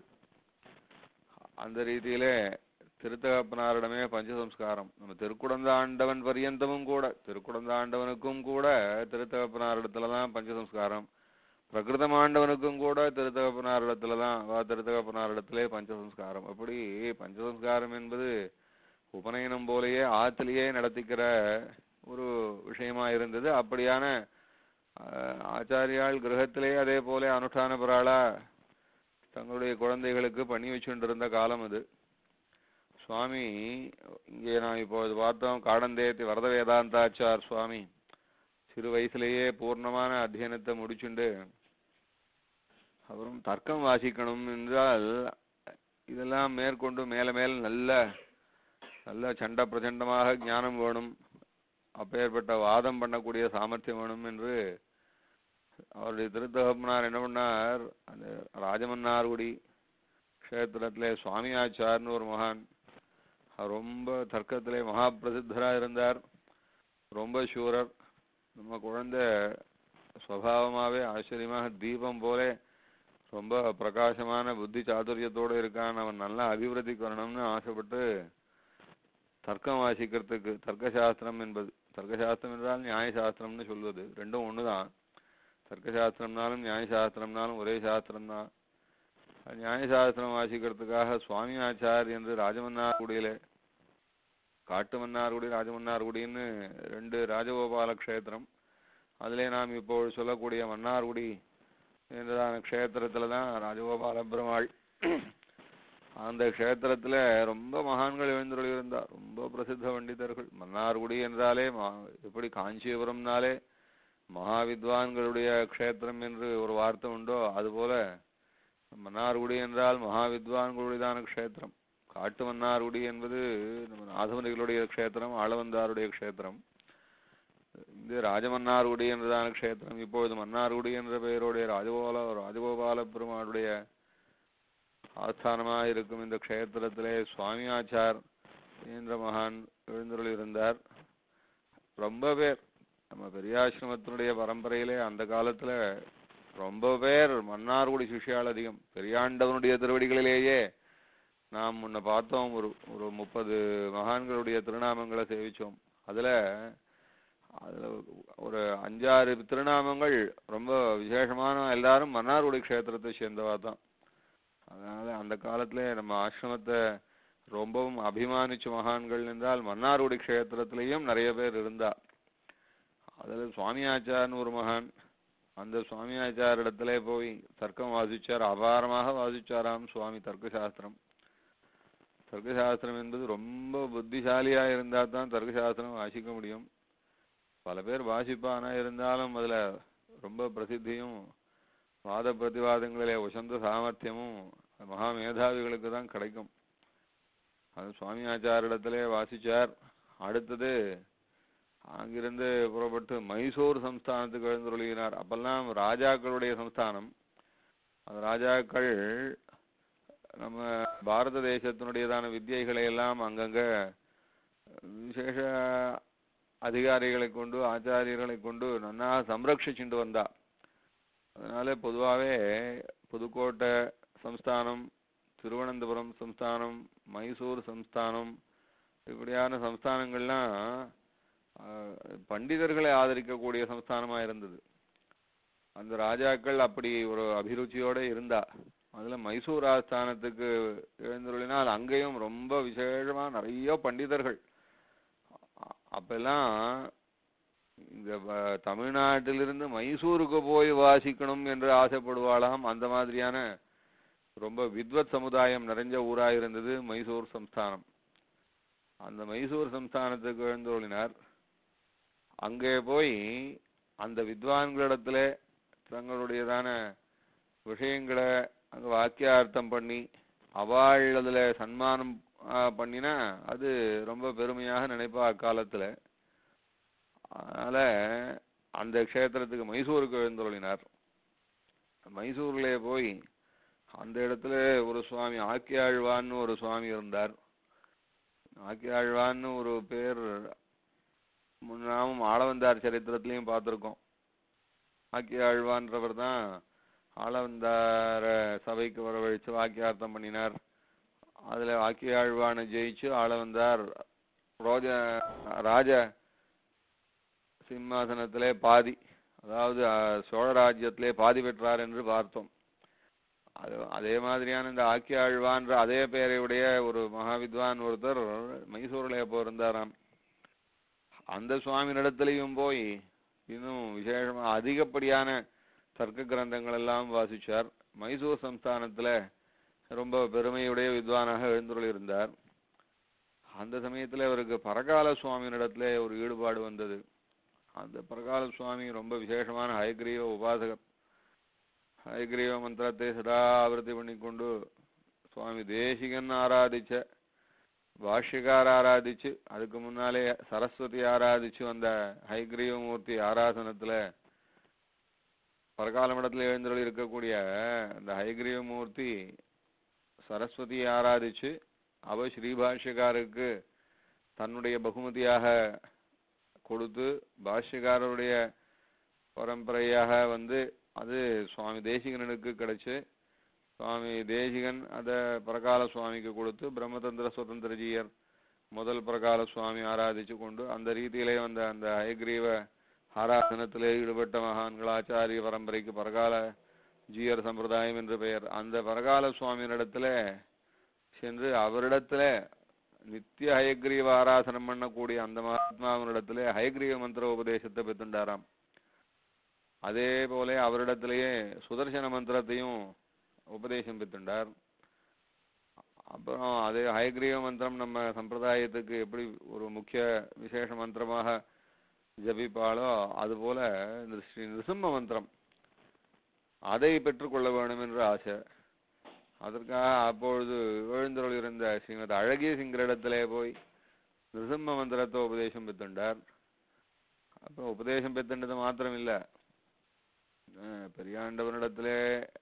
அந்த ரீதியிலே திருத்தகப்பனாரிடமே பஞ்சசம்ஸ்காரம் நம்ம திருக்குடந்த ஆண்டவன் பரியந்தமும் கூட திருக்குடந்த ஆண்டவனுக்கும் கூட திருத்தகப்பனாரிடத்துல தான் பஞ்சசம்ஸ்காரம் பிரகிருதம் ஆண்டவனுக்கும் கூட திருத்தகப்பனாரிடத்துல தான் வா திருத்தகப்பனாரிடத்திலே பஞ்சசம்ஸ்காரம் அப்படி பஞ்சசம்ஸ்காரம் என்பது உபநயனம் போலயே ஆத்திலேயே நடத்திக்கிற ஒரு விஷயமா இருந்தது அப்படியான ஆஹ், ஆச்சாரியாள் கிரகத்திலே அதே போல அனுஷ்டான பிராளா தங்களுடைய குழந்தைகளுக்கு பண்ணி வச்சுட்டு இருந்த காலம் அது சுவாமி இங்கே நாம் இப்போது பார்த்தோம் காடந்தேத்தி வரத வேதாந்தாச்சார் சுவாமி சிறு வயசுலேயே பூர்ணமான அத்தியனத்தை முடிச்சுண்டு அப்புறம் தர்க்கம் வாசிக்கணும் என்றால் இதெல்லாம் மேற்கொண்டு மேல மேல நல்ல நல்ல சண்ட பிரச்சண்டமாக ஞானம் வேணும் அப்பேற்பட்ட வாதம் பண்ணக்கூடிய சாமர்த்தியம் வேணும் என்று அவருடைய திருத்தகப்பனார் என்ன பண்ணார் அந்த ராஜமன்னார்குடி க்ஷேத்திரத்திலே சுவாமியாச்சார்னு ஒரு மகான் அவர் ரொம்ப தர்க்கத்திலே மகா பிரசித்தராக இருந்தார் ரொம்ப சூரர் நம்ம குழந்தை சுவாவமாகவே ஆச்சரியமாக தீபம் போல ரொம்ப பிரகாசமான புத்தி சாதுரியத்தோடு இருக்கான் அவன் நல்லா அபிவிருத்திக்கு வரணும்னு ஆசைப்பட்டு தர்க்கம் வாசிக்கிறதுக்கு தர்க்கசாஸ்திரம் என்பது தர்க்கசாஸ்திரம் என்றால் நியாயசாஸ்திரம்னு சொல்வது ரெண்டும் ஒன்று தான் தர்க்கசாஸ்திரம்னாலும் நியாயசாஸ்திரம்னாலும் ஒரே சாஸ்திரம் தான் நியாயசாஸ்திரம் வாசிக்கிறதுக்காக சுவாமி ஆச்சார் என்று ராஜமன்னார்குடியில காட்டுமன்னார்குடி ராஜமன்னார்குடின்னு ரெண்டு ராஜகோபால க்ஷேத்திரம் அதிலே நாம் இப்போ சொல்லக்கூடிய மன்னார்குடி என்றதான க்ஷேத்திரத்துல தான் ராஜகோபால பெருமாள் அந்த க்ஷேத்திரத்துல ரொம்ப மகான்கள் எழுந்துள்ள இருந்தார் ரொம்ப பிரசித்த பண்டிதர்கள் மன்னார்குடி என்றாலே மா- எப்படி காஞ்சிபுரம்னாலே மகாவித்வான்களுடைய க்ஷேத்திரம் என்று ஒரு வார்த்தை உண்டோ அதுபோல மன்னார்குடி என்றால் மகாவித்வான்களுடையதான க்ஷேத்திரம் காட்டு மன்னார்குடி என்பது நம்ம நாதமணிகளுடைய க்ஷேத்திரம் ஆளவந்தாருடைய க்ஷேத்திரம் இது ராஜமன்னார்குடி என்றதான க்ஷேத்திரம் இப்பொழுது மன்னார்குடி என்ற பெயருடைய ராஜகோபால ராஜகோபால பெருமாளுடைய ஆஸ்தானமாக இருக்கும் இந்த க்ஷேத்திரத்திலே சுவாமி ஆச்சார் என்ற மகான் எழுந்தருள் இருந்தார் ரொம்ப பேர் நம்ம பெரியாசிரமத்தினுடைய பரம்பரையிலே அந்த காலத்துல ரொம்ப பேர் மன்னார்குடி சிஷ்யால் அதிகம் பெரியாண்டவனுடைய திருவடிகளிலேயே நாம் முன்ன பார்த்தோம் ஒரு ஒரு முப்பது மகான்களுடைய திருநாமங்களை சேவிச்சோம் அதுல அதுல ஒரு அஞ்சாறு திருநாமங்கள் ரொம்ப விசேஷமான எல்லாரும் மன்னார்குடி க்ஷேத்திரத்தை சேர்ந்தவா தான் அதனால அந்த காலத்துல நம்ம ஆசிரமத்தை ரொம்பவும் அபிமானிச்ச மகான்கள் என்றால் மன்னார்குடி க்ஷேத்திரத்திலையும் நிறைய பேர் இருந்தா அதுல சுவாமியாச்சார்னு ஒரு மகான் அந்த சுவாமியாச்சார் இடத்துல போய் தர்க்கம் வாசிச்சார் அபாரமாக வாசிச்சாராம் சுவாமி தர்க்க சாஸ்திரம் தர்க்க சாஸ்திரம் என்பது ரொம்ப புத்திசாலியா இருந்தா தான் தர்க்க சாஸ்திரம் வாசிக்க முடியும் பல பேர் வாசிப்பானா இருந்தாலும் அதுல ரொம்ப பிரசித்தியும் வாத பிரதிவாதங்களிலே உசந்த சாமர்த்தியமும் மகா மேதாவிகளுக்கு தான் கிடைக்கும் அது சுவாமி ஆச்சாரிடத்திலே வாசிச்சார் அடுத்தது அங்கிருந்து புறப்பட்டு மைசூர் சம்ஸ்தானத்துக்கு எழுந்துருளினார் அப்பெல்லாம் ராஜாக்களுடைய சம்ஸ்தானம் அந்த ராஜாக்கள் நம்ம பாரத தேசத்தினுடையதான வித்தியைகளை எல்லாம் அங்கங்க விசேஷ அதிகாரிகளை கொண்டு ஆச்சாரியர்களை கொண்டு நன்னா சம்ரட்சிச்சுட்டு வந்தா அதனால பொதுவாகவே புதுக்கோட்டை சம்ஸ்தானம் திருவனந்தபுரம் சம்ஸ்தானம் மைசூர் சம்ஸ்தானம் இப்படியான சம்ஸ்தானங்கள்லாம் ஆஹ், பண்டிதர்களை ஆதரிக்கக்கூடிய சம்ஸ்தானமா இருந்தது அந்த ராஜாக்கள் அப்படி ஒரு அபிருச்சியோட இருந்தா அதுல மைசூர் ஆஸ்தானத்துக்கு எழுந்துருளினால் அங்கேயும் ரொம்ப விசேஷமா நிறைய பண்டிதர்கள் அ- அப்பெல்லாம் இந்த வ- தமிழ்நாட்டிலிருந்து மைசூருக்கு போய் வாசிக்கணும் என்று ஆசைப்படுவாளாம் அந்த மாதிரியான ரொம்ப வித்வத் சமுதாயம் நிறைஞ்ச ஊரா இருந்தது மைசூர் சம்ஸ்தானம் அந்த மைசூர் சம்ஸ்தானத்துக்கு எழுந்தருளினார் அங்கே போய் அந்த வித்வான்களிடத்துல தங்களுடையதான விஷயங்களை அங்க வாக்கியார்த்தம் பண்ணி அவாள் அதுல சன்மானம் ஆ, பண்ணினா அது ரொம்ப பெருமையாக நினைப்பா அக்காலத்துல அதனால அந்த க்ஷேத்திரத்துக்கு மைசூருக்கு எழுந்தருளினார் மைசூர்ல போய் அந்த இடத்துல ஒரு சுவாமி ஆக்கியாழ்வான்னு ஒரு சுவாமி இருந்தார் ஆக்கியாழ்வான்னு ஒரு பேர் முன்னாமும் ஆளவந்தார் சரித்திரத்திலையும் பார்த்திருக்கோம் ஆக்கியாழ்வான்றவர் தான் ஆளவந்தார சபைக்கு வரவழைச்சு வாக்கியார்த்தம் பண்ணினார் அதுல வாக்கியாழ்வானை ஜெயிச்சு ஆளவந்தார் ரோஜ ராஜ சிம்மாசனத்திலே பாதி அதாவது அஹ், சோழ ராஜ்யத்திலே பாதி பெற்றார் என்று பார்த்தோம் அது அதே மாதிரியான இந்த ஆக்கியாழ்வான்ற அதே பெயரையுடைய ஒரு மகாவித்வான் ஒருத்தர் மைசூர்ல இப்போ இருந்தாராம் அந்த சுவாமியினிடத்திலையும் போய் இன்னும் விசேஷமா அதிகப்படியான தர்க்க கிரந்தங்கள் எல்லாம் வாசிச்சார் மைசூர் சம்ஸ்தானத்துல ரொம்ப பெருமையுடைய வித்வானாக எழுந்துள்ளிருந்தார் அந்த சமயத்துல அவருக்கு பரகால சுவாமியினிடத்துல ஒரு ஈடுபாடு வந்தது அந்த பரகால சுவாமி ரொம்ப விசேஷமான ஹயக்ரீவ உபாசகர் ஹயக்ரீவ மந்திரத்தை சதா ஆவர்த்தி பண்ணிக்கொண்டு சுவாமி தேசிகன் ஆராதிச்ச பாஷ்யக்கார ஆராதிச்சு அதுக்கு முன்னாலே சரஸ்வதி ஆராதிச்சு வந்த ஹைகிரீவமூர்த்தி ஆராசனத்துல பரகால மடத்துல எழுந்தருள் இருக்கக்கூடிய அந்த ஹைகிரீவமூர்த்தி சரஸ்வதியை ஆராதிச்சு அவ ஸ்ரீபாஷ்யக்காருக்கு தன்னுடைய பகுமதியாக கொடுத்து பாஷ்யக்காரருடைய பரம்பரையாக வந்து அது சுவாமி தேசிகனுக்கு கிடைச்சு சுவாமி தேசிகன் அதை பிரகால சுவாமிக்கு கொடுத்து பிரம்மதந்திர சுதந்திரஜீயர் முதல் பிரகால சுவாமி ஆராதிச்சு கொண்டு அந்த ரீதியிலே வந்த அந்த ஹயக்ரீவ ஆராதனத்திலே ஈடுபட்ட மகான்கள் ஆச்சாரிய பரம்பரைக்கு பரகால ஜீயர் சம்பிரதாயம் என்று பெயர் அந்த பரகால சுவாமியினிடத்துல சென்று அவரிடத்துல நித்திய ஹயக்ரீவ ஆராதனம் பண்ணக்கூடிய அந்த மகாத்மாவினிடத்துல ஹயக்ரீவ மந்திர உபதேசத்தை பெற்றுண்டாராம் அதே போல அவரிடத்திலேயே சுதர்சன மந்திரத்தையும் உபதேசம் பெற்றுண்டார் அப்புறம் அதே ஹயக்ரீவ மந்திரம் நம்ம சம்பிரதாயத்துக்கு எப்படி ஒரு முக்கிய விசேஷ மந்திரமாக ஜபிப்பாளோ அதுபோல இந்த ஸ்ரீ நிருசிம்ம மந்திரம் அதை பெற்றுக்கொள்ள வேண்டும் என்று ஆசை அதற்காக அப்பொழுது எழுந்தருள் இருந்த ஸ்ரீமத் அழகிய சிங்கரிடத்திலே போய் நிருசிம்ம மந்திரத்தை உபதேசம் பெற்றுண்டார் அப்போ உபதேசம் பெற்றுண்டது மாத்திரம் இல்லை பெரியாண்டவனிடத்திலே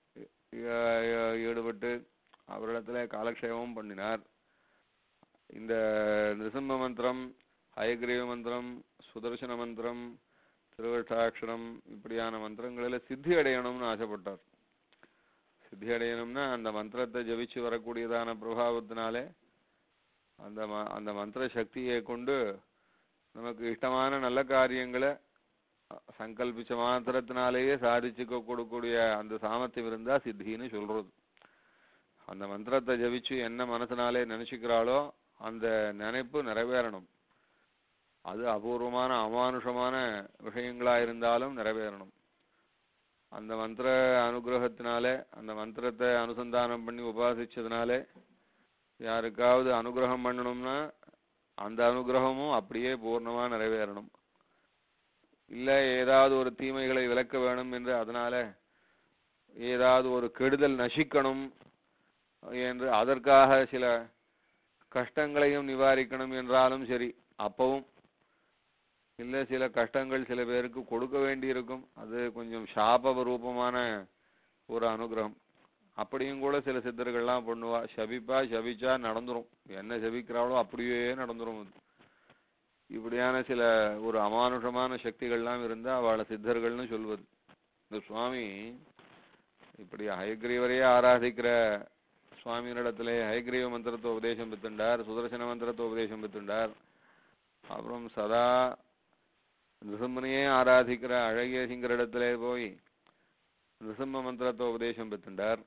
ஈ- ஈ- ஈடுபட்டு அவரிடத்திலே காலக்ஷேபம் பண்ணினார் இந்த நிருசிம்ம மந்திரம் ஹயக்ரீவ மந்திரம் சுதர்சன மந்திரம் திருவட்டாட்சரம் இப்படியான மந்திரங்களில் சித்தி அடையணும்னு ஆசைப்பட்டார் சித்தி அடையணும்னா அந்த மந்திரத்தை ஜபிச்சு வரக்கூடியதான பிரபாவத்தினாலே அந்த ம அந்த மந்திர சக்தியை கொண்டு நமக்கு இஷ்டமான நல்ல காரியங்களை அஹ், சங்கல்பிச்ச மாத்திரத்தினாலேயே சாதிச்சுக்க கொடுக்கக்கூடிய அந்த சாமர்த்தியம் இருந்தா சித்தின்னு சொல்றது அந்த மந்திரத்தை ஜபிச்சு என்ன மனசுனாலே நினைச்சுக்கிறாளோ அந்த நினைப்பு நிறைவேறணும் அது அபூர்வமான அமானுஷமான விஷயங்களா இருந்தாலும் நிறைவேறணும் அந்த மந்திர அனுகிரகத்தினாலே அந்த மந்திரத்தை அனுசந்தானம் பண்ணி உபாசிச்சதுனாலே யாருக்காவது அனுகிரகம் பண்ணணும்னா அந்த அனுகிரகமும் அப்படியே பூர்ணமா நிறைவேறணும் இல்ல ஏதாவது ஒரு தீமைகளை விலக்க வேணும் என்று அதனால ஏதாவது ஒரு கெடுதல் நசிக்கணும் என்று அதற்காக சில கஷ்டங்களையும் நிவாரிக்கணும் என்றாலும் சரி அப்பவும் இல்ல சில கஷ்டங்கள் சில பேருக்கு கொடுக்க வேண்டியிருக்கும் அது கொஞ்சம் சாப ரூபமான ஒரு அனுகிரகம் அப்படியும் கூட சில சித்தர்கள்லாம் பண்ணுவா சபிப்பா சபிச்சா நடந்துரும் என்ன சபிக்கிறாளோ அப்படியே நடந்துரும் அது இப்படியான சில ஒரு அமானுஷமான சக்திகள்லாம் இருந்தா அவளை சித்தர்கள்னு சொல்வது இந்த சுவாமி இப்படி ஹயக்ரீவரையே ஆராதிக்கிற சுவாமியினிடத்திலே ஹயக்ரீவ மந்திரத்தை உபதேசம் பெற்றுண்டார் சுதர்சன மந்திரத்தை உபதேசம் பெற்றுண்டார் அப்புறம் சதா நிருசிம்மனையே ஆராதிக்கிற அழகிய சிங்கரிடத்திலே போய் நிருசிம்ம மந்திரத்தை உபதேசம் பெற்றுண்டார்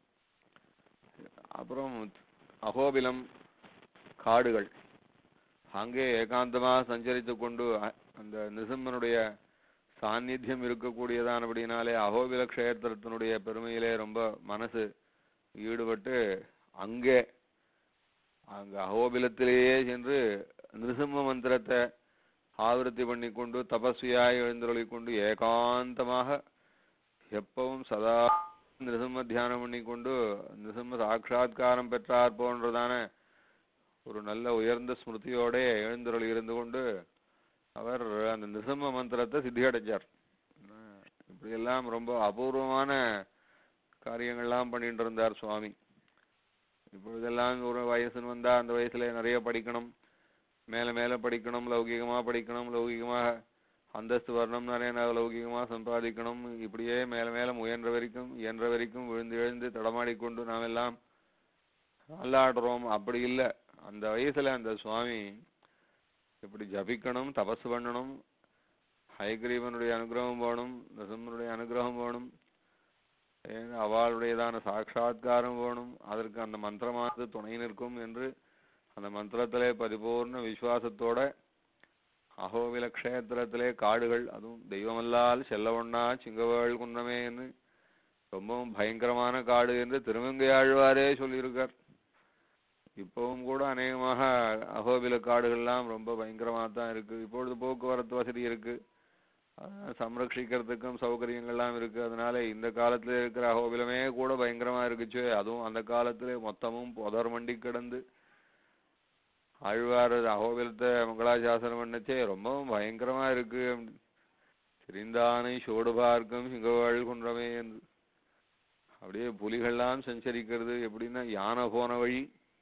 அப்புறம் அகோபிலம் காடுகள் அங்கே ஏகாந்தமா சஞ்சரித்து கொண்டு அ- அந்த நிருசிம்மனுடைய சாநித்தியம் இருக்கக்கூடியதானபடினாலே அகோபில க்ஷேத்திரத்தினுடைய பெருமையிலே ரொம்ப மனசு ஈடுபட்டு அங்கே அங்க அகோபிலத்திலேயே சென்று நிருசிம்ம மந்திரத்தை ஆவர்த்தி பண்ணிக்கொண்டு தபஸ்வியாய் எழுந்தருளிக் கொண்டு ஏகாந்தமாக எப்பவும் சதா நிருசிம்ம தியானம் பண்ணிக்கொண்டு நிருசிம்ம சாட்சா்காரம் பெற்றார் போன்றதான ஒரு நல்ல உயர்ந்த ஸ்மிருதியோட எழுந்தருளி இருந்து கொண்டு அவர் அந்த நிருசிம்ம மந்திரத்தை சித்தி அடைஞ்சார் இப்படியெல்லாம் ரொம்ப அபூர்வமான காரியங்கள்லாம் பண்ணிட்டு இருந்தார் சுவாமி இப்பொழுதெல்லாம் ஒரு வயசுன்னு வந்தா அந்த வயசுல நிறைய படிக்கணும் மேல மேல படிக்கணும் லௌகிகமா படிக்கணும் லௌகிகமாக அந்தஸ்து வரணும் நிறைய ந- லௌகிகமா சம்பாதிக்கணும் இப்படியே மேல மேல முயன்ற வரைக்கும் இயன்ற வரைக்கும் விழுந்து எழுந்து தடமாடிக்கொண்டு நாம் எல்லாம் அல்லாடுறோம் அப்படி இல்லை அந்த வயசுல அந்த சுவாமி இப்படி ஜபிக்கணும் தபசு பண்ணணும் ஹயக்ரீவனுடைய அனுகிரகம் வேணும் நரசிம்மனுடைய அனுகிரகம் வேணும் ஏன் அவளுடையதான சாட்சாத்காரம் வேணும் அதற்கு அந்த மந்திரமானது துணை நிற்கும் என்று அந்த மந்திரத்திலே பரிபூர்ண விசுவாசத்தோட அகோவில க்ஷேத்திரத்திலே காடுகள் அதுவும் தெய்வமல்லால் செல்ல ஒண்ணா சிங்கவேள் குன்னமேன்னு ரொம்பவும் பயங்கரமான காடு என்று திருமங்கையாழ்வாரே சொல்லியிருக்கார் இப்பவும் கூட அநேகமாக அகோபில காடுகள்லாம் ரொம்ப பயங்கரமாக தான் இருக்கு இப்பொழுது போக்குவரத்து வசதி இருக்கு அஹ் சம்ரட்சிக்கிறதுக்கும் சௌகரியங்கள்லாம் இருக்கு அதனால இந்த காலத்துல இருக்கிற அகோபிலமே கூட பயங்கரமா இருக்குச்சு அதுவும் அந்த காலத்துல மொத்தமும் புதர் மண்டி கிடந்து ஆழ்வார் அகோபிலத்தை மங்களாசாசனம் பண்ணச்சே ரொம்பவும் பயங்கரமா இருக்கு திரிந்தானை சோடு பார்க்கும் சிங்கவாழ் குன்றமே என்று அப்படியே புலிகள்லாம் சஞ்சரிக்கிறது எப்படின்னா யானை போன வழி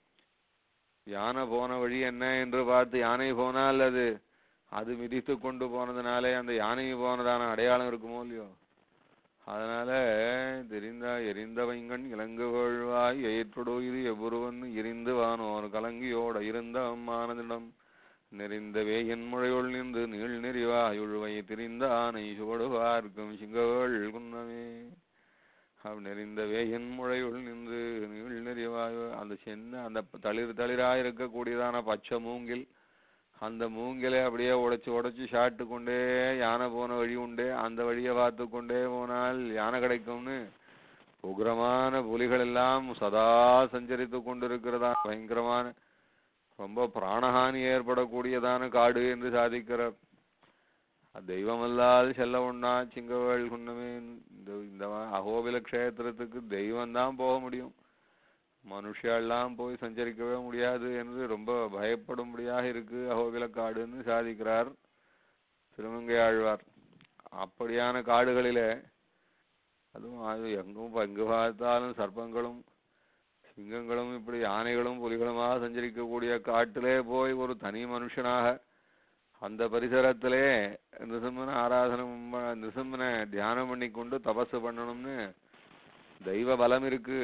யானை போன வழி என்ன என்று பார்த்து யானை போனால் அது அது மிதித்து கொண்டு போனதுனாலே அந்த யானை போனதான அடையாளம் இருக்குமோ இல்லையோ அதனால தெரிந்தா எரிந்த வைங்கண் இலங்கு வாழ்வாய் எயிற்றுடோ இது எவ்வொருவன் இரிந்து வானோர் கலங்கியோட இருந்த அம்மானதிடம் நெறிந்த வேயன் முழையுள் நின்று நீள் நெறிவாய் உழுவை திரிந்த ஆனை சுவடு பார்க்கும் சிங்கவேள் குன்னமே அவ் நெறிந்த வேயன் முழையுள் நின்று நீள் நெறிவாய் அந்த சின்ன அந்த தளிர் தளிராய் இருக்கக்கூடியதான பச்சை மூங்கில் அந்த மூங்கிலை அப்படியே உடைச்சு உடைச்சு சாப்பிட்டு கொண்டே யானை போன வழி உண்டு அந்த வழியை பார்த்து கொண்டே போனால் யானை கிடைக்கும்னு உக்ரமான புலிகள் எல்லாம் சதா சஞ்சரித்து கொண்டிருக்கிறதா பயங்கரமான ரொம்ப பிராணஹானி ஏற்படக்கூடியதான காடு என்று சாதிக்கிறார் அது தெய்வமல்லாது செல்ல ஒண்ணா சிங்கவேள் குன்னமே இந்த இந்த அகோபில க்ஷேத்திரத்துக்கு தெய்வம் தான் போக முடியும் மனுஷெல்லாம் போய் சஞ்சரிக்கவே முடியாது என்று ரொம்ப பயப்படும்படியாக இருக்கு அகோபில காடுன்னு சாதிக்கிறார் திருமங்கை ஆழ்வார் அப்படியான காடுகளிலே அதுவும் அது எங்கும் எங்கு பார்த்தாலும் சர்ப்பங்களும் சிங்கங்களும் இப்படி யானைகளும் புலிகளுமாக சஞ்சரிக்கக்கூடிய காட்டிலே போய் ஒரு தனி மனுஷனாக அந்த பரிசரத்திலே நிருசிம்மன ஆராதனம் ப- நிருசிம்மனை தியானம் பண்ணி கொண்டு தபசு பண்ணணும்னு தெய்வ பலம் இருக்கு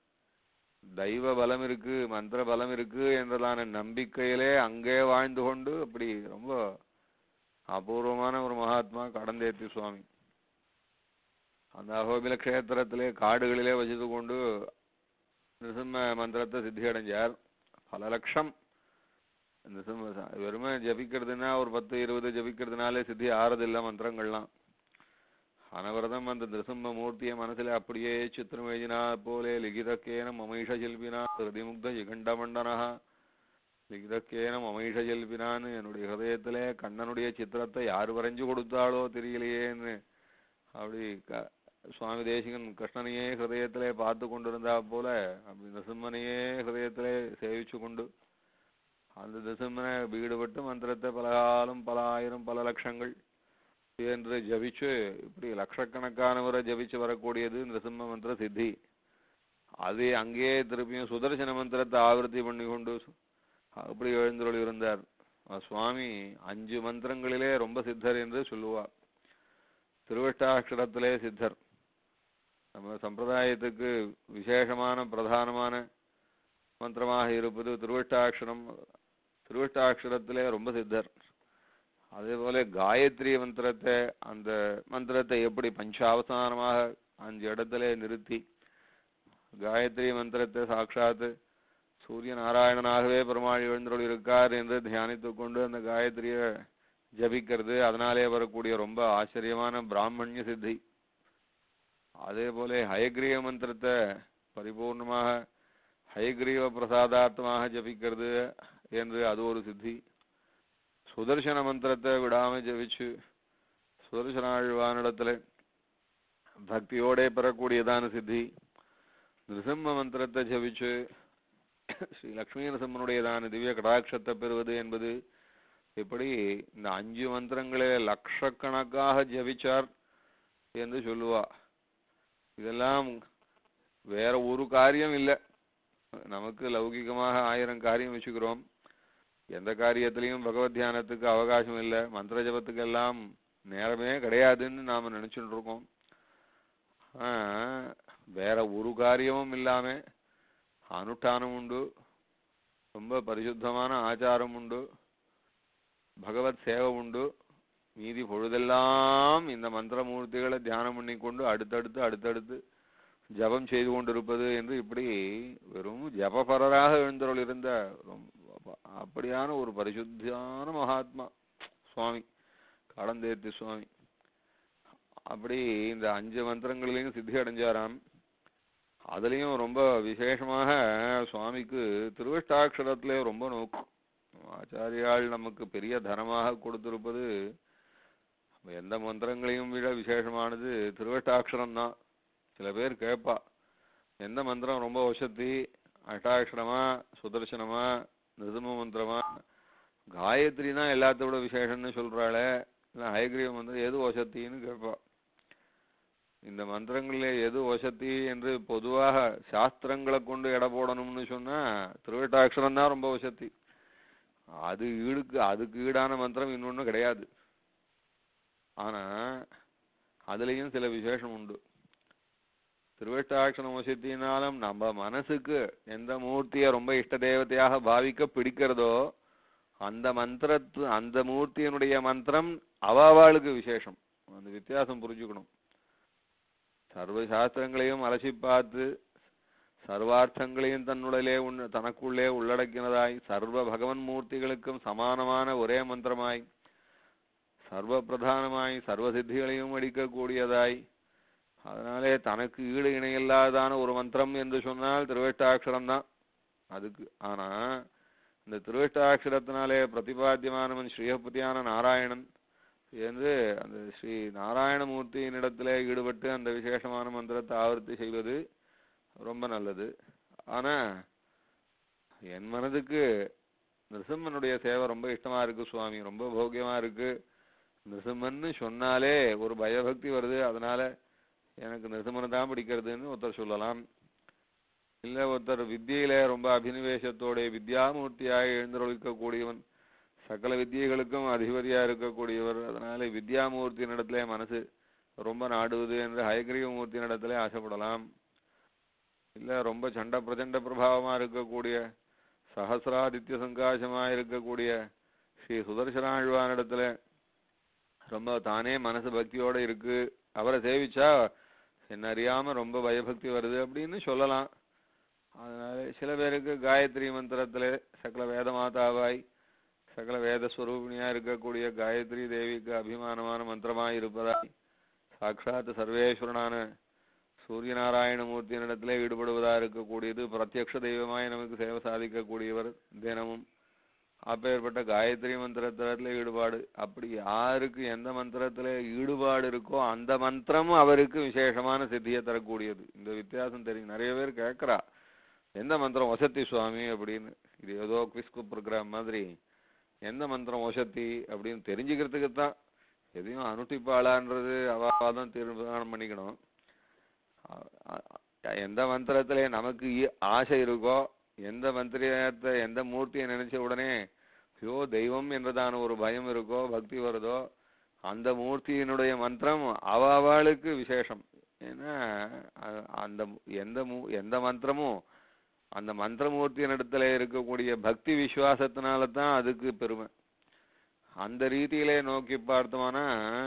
தெய்வ பலம் இருக்கு மந்திர பலம் இருக்கு என்றதான நம்பிக்கையிலே அங்கே வாழ்ந்து கொண்டு அப்படி ரொம்ப அபூர்வமான ஒரு மகாத்மா கடந்தேத்தி சுவாமி அந்த அகோபில க்ஷேத்திரத்திலே காடுகளிலே வசித்து கொண்டு நிருசிம்ம மந்திரத்தை சித்தி அடைஞ்சார் பல லட்சம் நிருசிம்ம ச- வெறுமை ஜபிக்கிறதுனா ஒரு பத்து இருபது ஜபிக்கிறதுனாலே சித்தி ஆறதில்லை மந்திரங்கள்லாம் அனவரதம் அந்த நிருசிம்ம மூர்த்தியை மனசுல அப்படியே சித்திரம் எழுதினா போலே லிகிதக்கேன மமைஷ சில்பினா ஹிருதிமுக்த சிகண்டமண்டனா லிகிதக்கேன மமைஷ சில்பினான்னு என்னுடைய ஹிருதயத்திலே கண்ணனுடைய சித்திரத்தை யார் வரைஞ்சு கொடுத்தாளோ தெரியலையேன்னு அப்படி க சுவாமி தேசிகன் கிருஷ்ணனையே ஹிருதயத்திலே பார்த்து கொண்டிருந்தா போல அப்படி நிருசிம்மனையே ஹிருதயத்திலே சேவிச்சு கொண்டு அந்த நிருசிம்மனை வீடுபட்டு மந்திரத்தை பல காலம் பல ஆயிரம் பல லட்சங்கள் என்று ஜபிச்சு இப்படி லட்சக்கணக்கானவரை ஜபிச்சு வரக்கூடியது நிருசிம்ம மந்திர சித்தி அது அங்கேயே திருப்பியும் சுதர்சன மந்திரத்தை ஆவர்த்தி பண்ணி கொண்டு சு- அப்படி எழுந்தருளி இருந்தார் அஹ் சுவாமி அஞ்சு மந்திரங்களிலே ரொம்ப சித்தர் என்று சொல்லுவார் திருவட்டாட்சரத்திலே சித்தர் நம்ம சம்பிரதாயத்துக்கு விசேஷமான பிரதானமான மந்திரமாக இருப்பது திருவட்டாட்சரம் திருவட்டாட்சரத்திலே ரொம்ப சித்தர் அதே போல காயத்ரி மந்திரத்தை அந்த மந்திரத்தை எப்படி பஞ்சாவசானமாக அஞ்சு இடத்துல நிறுத்தி காயத்ரி மந்திரத்தை சாட்சாத்து சூரிய நாராயணனாகவே பெருமாள் எழுந்தருள் இருக்கார் என்று தியானித்துக் கொண்டு அந்த காயத்ரியை ஜபிக்கிறது அதனாலே வரக்கூடிய ரொம்ப ஆச்சரியமான பிராமணிய சித்தி அதே போல ஹயக்ரீவ மந்திரத்தை பரிபூர்ணமாக ஹயக்ரீவ பிரசாதார்த்தமாக ஜபிக்கிறது என்று அது ஒரு சித்தி சுதர்சன மந்திரத்தை விடாம ஜபிச்சு சுதர்சனாழ்வானிடத்துல பக்தியோட பெறக்கூடியதான சித்தி நிருசிம்ம மந்திரத்தை ஜபிச்சு ஸ்ரீ லக்ஷ்மி நரசிம்மனுடையதான திவ்ய கடாட்சத்தை பெறுவது என்பது இப்படி இந்த அஞ்சு மந்திரங்களே லட்சக்கணக்காக ஜபிச்சார் என்று சொல்லுவா இதெல்லாம் வேற ஒரு காரியம் இல்லை நமக்கு லௌகிகமாக ஆயிரம் காரியம் வச்சுக்கிறோம் எந்த காரியத்திலையும் பகவத் தியானத்துக்கு அவகாசம் இல்லை மந்திர ஜபத்துக்கு எல்லாம் நேரமே கிடையாதுன்னு நாம நினைச்சுட்டு இருக்கோம் ஆனா, வேற ஒரு காரியமும் இல்லாம அனுஷ்டானம் உண்டு ரொம்ப பரிசுத்தமான ஆச்சாரம் உண்டு பகவத் சேவை உண்டு மீதி பொழுதெல்லாம் இந்த மந்திரமூர்த்திகளை தியானம் பண்ணி கொண்டு அடுத்தடுத்து அடுத்தடுத்து ஜபம் செய்து கொண்டிருப்பது என்று இப்படி வெறும் ஜபபரராக எழுந்தருள் இருந்த ரொம்ப அப்படியான ஒரு பரிசுத்தியான மகாத்மா சுவாமி கடந்தேத்தி சுவாமி அப்படி இந்த அஞ்சு மந்திரங்களிலையும் சித்தி அடைஞ்சாராம் அதுலயும் ரொம்ப விசேஷமாக சுவாமிக்கு திருவஷ்டாட்சரத்திலே ரொம்ப நோக்கம் ஆச்சாரியால் நமக்கு பெரிய தனமாக கொடுத்திருப்பது எந்த மந்திரங்களையும் விட விசேஷமானது திருவஷ்டாட்சரம் தான் சில பேர் கேட்பா எந்த மந்திரம் ரொம்ப வசதி அஷ்டாட்சரமா சுதர்சனமா நிருதம மந்திரமா காயத்ரி தான் எல்லாத்த விட விசேஷம்னு சொல்றாளே இல்லை ஹயக்ரீவ மந்திரம் எது வசத்தின்னு கேட்பா இந்த மந்திரங்களிலே எது வசதி என்று பொதுவாக சாஸ்திரங்களை கொண்டு எடை போடணும்னு சொன்னா திருவட்டாட்சரம் தான் ரொம்ப வசதி அது ஈடுக்கு அதுக்கு ஈடான மந்திரம் இன்னொன்னு கிடையாது ஆனா அதுலயும் சில விசேஷம் உண்டு திருவட்டாட்சரம் வசத்தினாலும் நம்ம மனசுக்கு எந்த மூர்த்தியை ரொம்ப இஷ்ட தேவதையாக பாவிக்க பிடிக்கிறதோ அந்த மந்திரத்து அந்த மூர்த்தியினுடைய மந்திரம் அவாவாளுக்கு விசேஷம் அந்த வித்தியாசம் புரிஞ்சுக்கணும் சர்வ சாஸ்திரங்களையும் அலசி பார்த்து சர்வார்த்தங்களையும் தன்னுடலே உள்ள தனக்குள்ளே உள்ளடக்கினதாய் சர்வ பகவன் மூர்த்திகளுக்கும் சமானமான ஒரே மந்திரமாய் சர்வ பிரதானமாய் சர்வ சித்திகளையும் அடிக்கக்கூடியதாய் அதனாலே தனக்கு ஈடு இணையில்லாதான ஒரு மந்திரம் என்று சொன்னால் திருவேட்டாட்சரம் தான் அதுக்கு ஆனா இந்த திருவேட்டாட்சரத்தினாலே பிரதிபாத்தியமானவன் ஸ்ரீஹபதியான நாராயணன் என்று அந்த ஸ்ரீ நாராயணமூர்த்தியின் இடத்திலே ஈடுபட்டு அந்த விசேஷமான மந்திரத்தை ஆவர்த்தி செய்வது ரொம்ப நல்லது ஆனா என் மனதுக்கு நிருசிம்மனுடைய சேவை ரொம்ப இஷ்டமா இருக்கு சுவாமி ரொம்ப போக்கியமா இருக்கு நிருசிம்மன்னு சொன்னாலே ஒரு பயபக்தி வருது அதனால எனக்கு நிருசிம்மனை தான் பிடிக்கிறதுன்னு ஒருத்தர் சொல்லலாம் இல்ல ஒருத்தர் வித்தியில ரொம்ப அபினிவேசத்தோட வித்யாமூர்த்தியாக எழுந்தருளிக்கக்கூடியவன் சகல வித்தியைகளுக்கும் அதிபதியா இருக்கக்கூடியவர் அதனால வித்யாமூர்த்தியின் இடத்துல மனசு ரொம்ப நாடுவது என்று ஹயக்ரீவ மூர்த்தியின் இடத்துல ஆசைப்படலாம் இல்ல ரொம்ப சண்ட பிரச்சண்ட பிரபாவமா இருக்கக்கூடிய சஹசிராதித்ய சங்காசமா இருக்கக்கூடிய ஸ்ரீ சுதர்சனாழ்வான் இடத்துல ரொம்ப தானே மனசு பக்தியோட இருக்கு அவரை சேவிச்சா என்ன அறியாம ரொம்ப பயபக்தி வருது அப்படின்னு சொல்லலாம் அதனால சில பேருக்கு காயத்ரி மந்திரத்துல சகல வேத மாதாவாய் சகல வேத ஸ்வரூபிணியா இருக்கக்கூடிய காயத்ரி தேவிக்கு அபிமானமான மந்திரமாய் இருப்பதாய் சாட்சாத் சர்வேஸ்வரனான சூரியநாராயணமூர்த்தியினிடத்திலே ஈடுபடுவதா இருக்கக்கூடியது பிரத்யக்ஷ தெய்வமாய் நமக்கு சேவை சாதிக்கக்கூடியவர் தினமும் அப்பேற்பட்ட காயத்ரி மந்திரத்துல ஈடுபாடு அப்படி யாருக்கு எந்த மந்திரத்துல ஈடுபாடு இருக்கோ அந்த மந்திரமும் அவருக்கு விசேஷமான சித்தியை தரக்கூடியது இந்த வித்தியாசம் தெரியும் நிறைய பேர் கேட்கறா எந்த மந்திரம் வசத்தி சுவாமி அப்படின்னு இது ஏதோ குவிஸ்கு ப்ரோக்ராம் மாதிரி எந்த மந்திரம் வசத்தி அப்படின்னு தெரிஞ்சுக்கிறதுக்கு தான் எதையும் அனுட்டிப்பாளான்றது அவாதான் தீர்மானம் பண்ணிக்கணும் அ- அ- எந்த மந்திரத்திலே நமக்கு ஈ- ஆசை இருக்கோ எந்த மந்திரத்தை எந்த மூர்த்தியை நினைச்ச உடனே ஐயோ தெய்வம் என்றதான ஒரு பயம் இருக்கோ பக்தி வருதோ அந்த மூர்த்தியினுடைய மந்திரம் அவ அவளுக்கு விசேஷம் ஏன்னா அ- அந்த மு- எந்த மூ- எந்த மந்திரமும் அந்த மந்திரமூர்த்தியினிடத்துல இருக்கக்கூடிய பக்தி விசுவாசத்தினால தான் அதுக்கு பெருமை அந்த ரீதியிலே நோக்கி பார்த்தோம்னா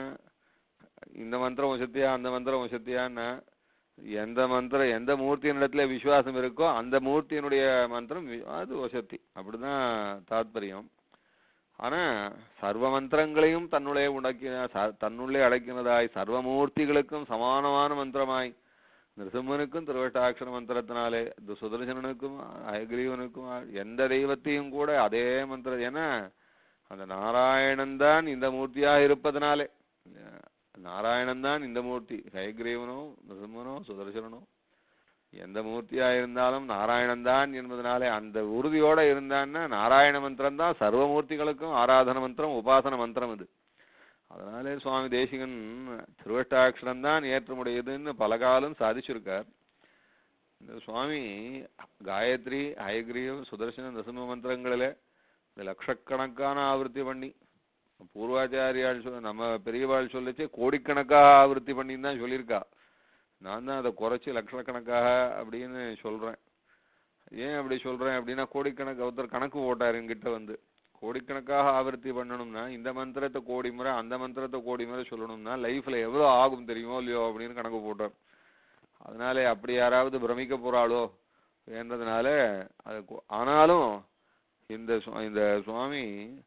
இந்த மந்திரம் வசத்தியா அந்த மந்திரம் வசத்தியான்னா எந்த மந்திரம் எந்த மூர்த்தியினிடத்துல விசுவாசம் இருக்கோ அந்த மூர்த்தியினுடைய மந்திரம் வி- அது வசத்தி அப்படிதான் தாத்பரியம் ஆனா சர்வ மந்திரங்களையும் தன்னுள்ளே உடக்கின ச- தன்னுள்ளே அடக்கினதாய் சர்வ மூர்த்திகளுக்கும் சமானமான மந்திரமாய் நிருசிம்மனுக்கும் திருவட்டாட்சர மந்திரத்தினாலே இந்த சுதர்சனனுக்கும் அயக்ரீவனுக்கும் எந்த தெய்வத்தையும் கூட அதே மந்திரம் ஏன்னா அந்த நாராயணன் தான் இந்த மூர்த்தியாக இருப்பதனாலே நாராயணன் தான் இந்த மூர்த்தி ஹயக்ரீவனோ நிருசிம்மனோ சுதர்சனனோ எந்த மூர்த்தியா இருந்தாலும் நாராயணன் தான் என்பதனாலே அந்த உறுதியோட இருந்தான்னா நாராயண மந்திரம் தான் சர்வ மூர்த்திகளுக்கும் ஆராதன மந்திரம் உபாசன மந்திரம் இது அதனாலே சுவாமி தேசிகன் திருவட்டாட்சரம் தான் ஏற்றமுடையதுன்னு பல காலம் சாதிச்சிருக்கார் இந்த சுவாமி காயத்ரி ஹயக்ரீவம் சுதர்சன நரசிம்ம மந்திரங்களிலே இந்த லட்சக்கணக்கான ஆவர்த்தி பண்ணி பூர்வாச்சாரியால் சொல்ல நம்ம பெரியவாள் சொல்லிச்சு கோடிக்கணக்காக ஆவர்த்தி பண்ணின்னு தான் சொல்லியிருக்கா நான் தான் அதை குறைச்சி லட்சக்கணக்காக அப்படின்னு சொல்றேன் ஏன் அப்படி சொல்றேன் அப்படின்னா கோடிக்கணக்கு ஒருத்தர் கணக்கு போட்டார் என்கிட்ட வந்து கோடிக்கணக்காக ஆவர்த்தி பண்ணணும்னா இந்த மந்திரத்தை கோடி முறை அந்த மந்திரத்தை கோடி முறை சொல்லணும்னா லைஃப்ல எவ்வளவு ஆகும் தெரியுமோ இல்லையோ அப்படின்னு கணக்கு போட்டார் அதனால அப்படி யாராவது பிரமிக்க போறாளோ என்றதுனால அது கொ- ஆனாலும் இந்த சு- இந்த சுவாமி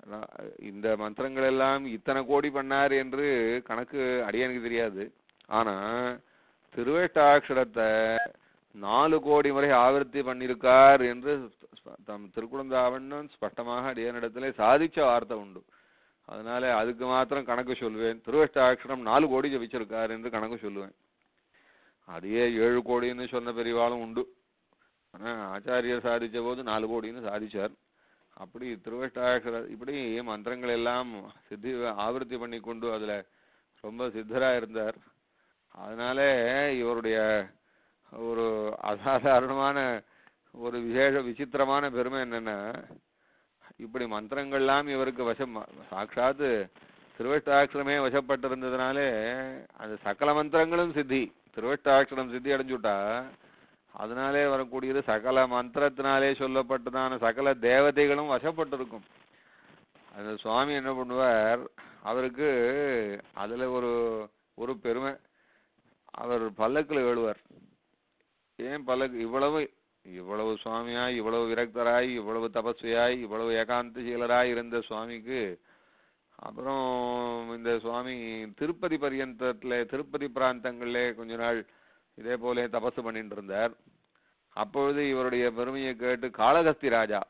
அதான், இந்த மந்திரங்கள் எல்லாம் இத்தனை கோடி பண்ணார் என்று கணக்கு அடியனுக்கு தெரியாது ஆனா திருவேட்டாட்சரத்தை நாலு கோடி முறை ஆவர்த்தி பண்ணியிருக்கார் என்று ஸ்ப- தம் திருக்குழந்தாவண்ணன் ஸ்பஷ்டமாக அடியனிடத்திலே சாதிச்ச வார்த்தை உண்டு அதனால அதுக்கு மாத்திரம் கணக்கு சொல்லுவேன் திருவேஷ்டாட்சரம் நாலு கோடி ஜபிச்சிருக்கார் என்று கணக்கு சொல்லுவேன் அதையே ஏழு கோடின்னு சொன்ன பெரியவாளும் உண்டு ஆனா ஆச்சாரியர் சாதிச்ச போது நாலு கோடின்னு சாதிச்சார் அப்படி திருவேஷ்டாட்சர இப்படி மந்திரங்கள் எல்லாம் சித்தி ஆவர்த்தி பண்ணி கொண்டு அதுல ரொம்ப சித்தரா இருந்தார் அதனால இவருடைய ஒரு அசாதாரணமான ஒரு விசேஷ விசித்திரமான பெருமை என்னன்னா இப்படி மந்திரங்கள்லாம் இவருக்கு வசம் சாட்சாத்து திருவஷ்டாட்சரமே வசப்பட்டிருந்ததுனாலே அந்த சகல மந்திரங்களும் சித்தி திருவஷ்டாட்சரம் சித்தி அடைஞ்சுட்டா அதனாலே வரக்கூடியது சகல மந்திரத்தினாலே சொல்லப்பட்டதான சகல தேவதைகளும் வசப்பட்டிருக்கும் அந்த சுவாமி என்ன பண்ணுவார் அவருக்கு அதுல ஒரு ஒரு பெருமை அவர் பல்லக்குல ஏழுவார் ஏன் பல்லக்கு இவ்வளவு இவ்வளவு சுவாமியாய் இவ்வளவு விரக்தராய் இவ்வளவு தபஸ்வியாய் இவ்வளவு ஏகாந்தசீலராய் இருந்த சுவாமிக்கு அப்புறம் இந்த சுவாமி திருப்பதி பரியந்தத்துல திருப்பதி பிராந்தங்கள்ல கொஞ்ச நாள் இதே போல தபசு பண்ணிட்டு இருந்தார் அப்பொழுது இவருடைய பெருமையை கேட்டு காளகஸ்தி ராஜா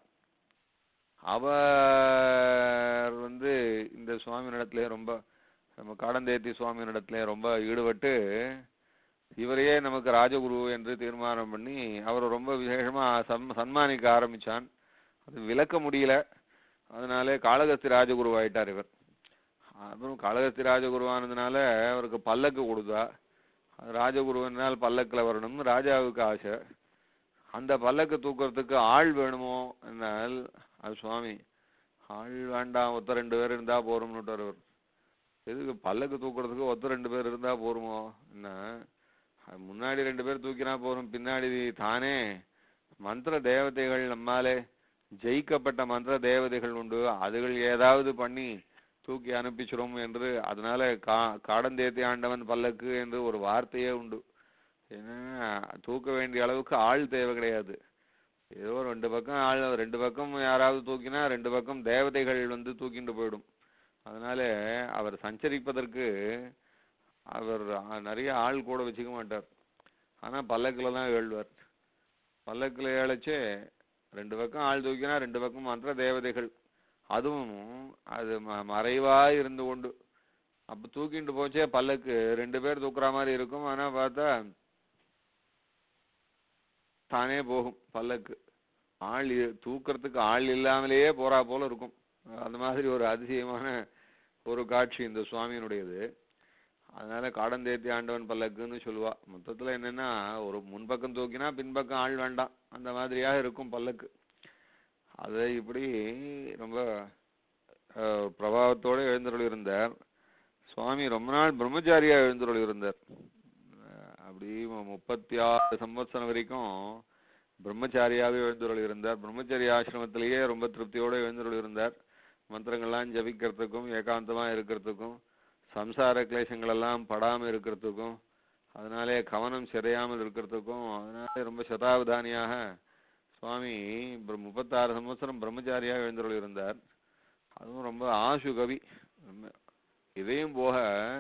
அவர் வந்து இந்த சுவாமியினிடத்திலே ரொம்ப நம்ம காடந்தேத்தி சுவாமியினிடத்திலே ரொம்ப ஈடுபட்டு இவரையே நமக்கு ராஜகுரு என்று தீர்மானம் பண்ணி அவர் ரொம்ப விசேஷமா சம் சன்மானிக்க ஆரம்பிச்சான் அது விளக்க முடியல அதனாலே காளகஸ்தி ராஜகுரு ஆயிட்டார் இவர் அப்புறம் காளகஸ்தி ராஜகுருவானதுனால அவருக்கு பல்லக்கு கொடுத்தா அது ராஜகுருவினால் பல்லக்கில் வரணும்னு ராஜாவுக்கு ஆசை அந்த பல்லக்கு தூக்குறதுக்கு ஆள் வேணுமோ என்றால் அது சுவாமி ஆள் வேண்டாம் ஒத்த ரெண்டு பேர் இருந்தா போறோம்னுட்டு அவர் எதுக்கு பல்லக்கு தூக்குறதுக்கு ஒத்த ரெண்டு பேர் இருந்தா போருமோ என்ன அது முன்னாடி ரெண்டு பேர் தூக்கினா போதும் பின்னாடி தானே மந்திர தேவதைகள் நம்மாலே ஜெயிக்கப்பட்ட மந்திர தேவதைகள் உண்டு அதுகள் ஏதாவது பண்ணி தூக்கி அனுப்பிச்சிரும் என்று அதனால கா காடந்தேத்தி ஆண்டவன் பல்லக்கு என்று ஒரு வார்த்தையே உண்டு ஏன்னா தூக்க வேண்டிய அளவுக்கு ஆள் தேவை கிடையாது ஏதோ ரெண்டு பக்கம் ஆள் ரெண்டு பக்கம் யாராவது தூக்கினா ரெண்டு பக்கம் தேவதைகள் வந்து தூக்கிட்டு போயிடும் அதனால அவர் சஞ்சரிப்பதற்கு அவர் ஆ- நிறைய ஆள் கூட வச்சுக்க மாட்டார் ஆனா பல்லக்குல தான் ஏழுவார் பல்லக்குல ஏழைச்சே ரெண்டு பக்கம் ஆள் தூக்கினா ரெண்டு பக்கம் மந்திர தேவதைகள் அதுவும் அது ம- மறைவா இருந்து கொண்டு அப்ப தூக்கிட்டு போச்சே பல்லக்கு ரெண்டு பேர் தூக்குற மாதிரி இருக்கும் ஆனா பார்த்தா தானே போகும் பல்லக்கு ஆள் இ- தூக்கறதுக்கு ஆள் இல்லாமலேயே போறா போல இருக்கும் அந்த மாதிரி ஒரு அதிசயமான ஒரு காட்சி இந்த சுவாமியினுடையது அதனால காடந்தேத்தி ஆண்டவன் பல்லக்குன்னு சொல்லுவா மொத்தத்துல என்னன்னா ஒரு முன்பக்கம் தூக்கினா பின்பக்கம் ஆள் வேண்டாம் அந்த மாதிரியாக இருக்கும் பல்லக்கு அதை இப்படி ரொம்ப அஹ், பிரபாவத்தோட எழுந்தருள் இருந்தார் சுவாமி ரொம்ப நாள் பிரம்மச்சாரியா எழுந்தருள் இருந்தார் அஹ், அப்படி மு- முப்பத்தி ஆறு சம்பத்சரம் வரைக்கும் பிரம்மச்சாரியாவே எழுந்தருள் இருந்தார் பிரம்மச்சரிய ஆசிரமத்திலேயே ரொம்ப திருப்தியோட எழுந்தருள் இருந்தார் மந்திரங்கள்லாம் ஜபிக்கிறதுக்கும் ஏகாந்தமா இருக்கிறதுக்கும் சம்சார கிளேசங்கள் எல்லாம் படாம இருக்கிறதுக்கும் அதனாலே கவனம் சிதையாமல் இருக்கிறதுக்கும் அதனாலே ரொம்ப சதாவதானியாக சுவாமி பிர- முப்பத்தாறு சம்பத்சரம் பிரம்மச்சாரியாக எழுந்தருள் இருந்தார் அதுவும் ரொம்ப ஆசு கவி ரொம்ப இதையும் போக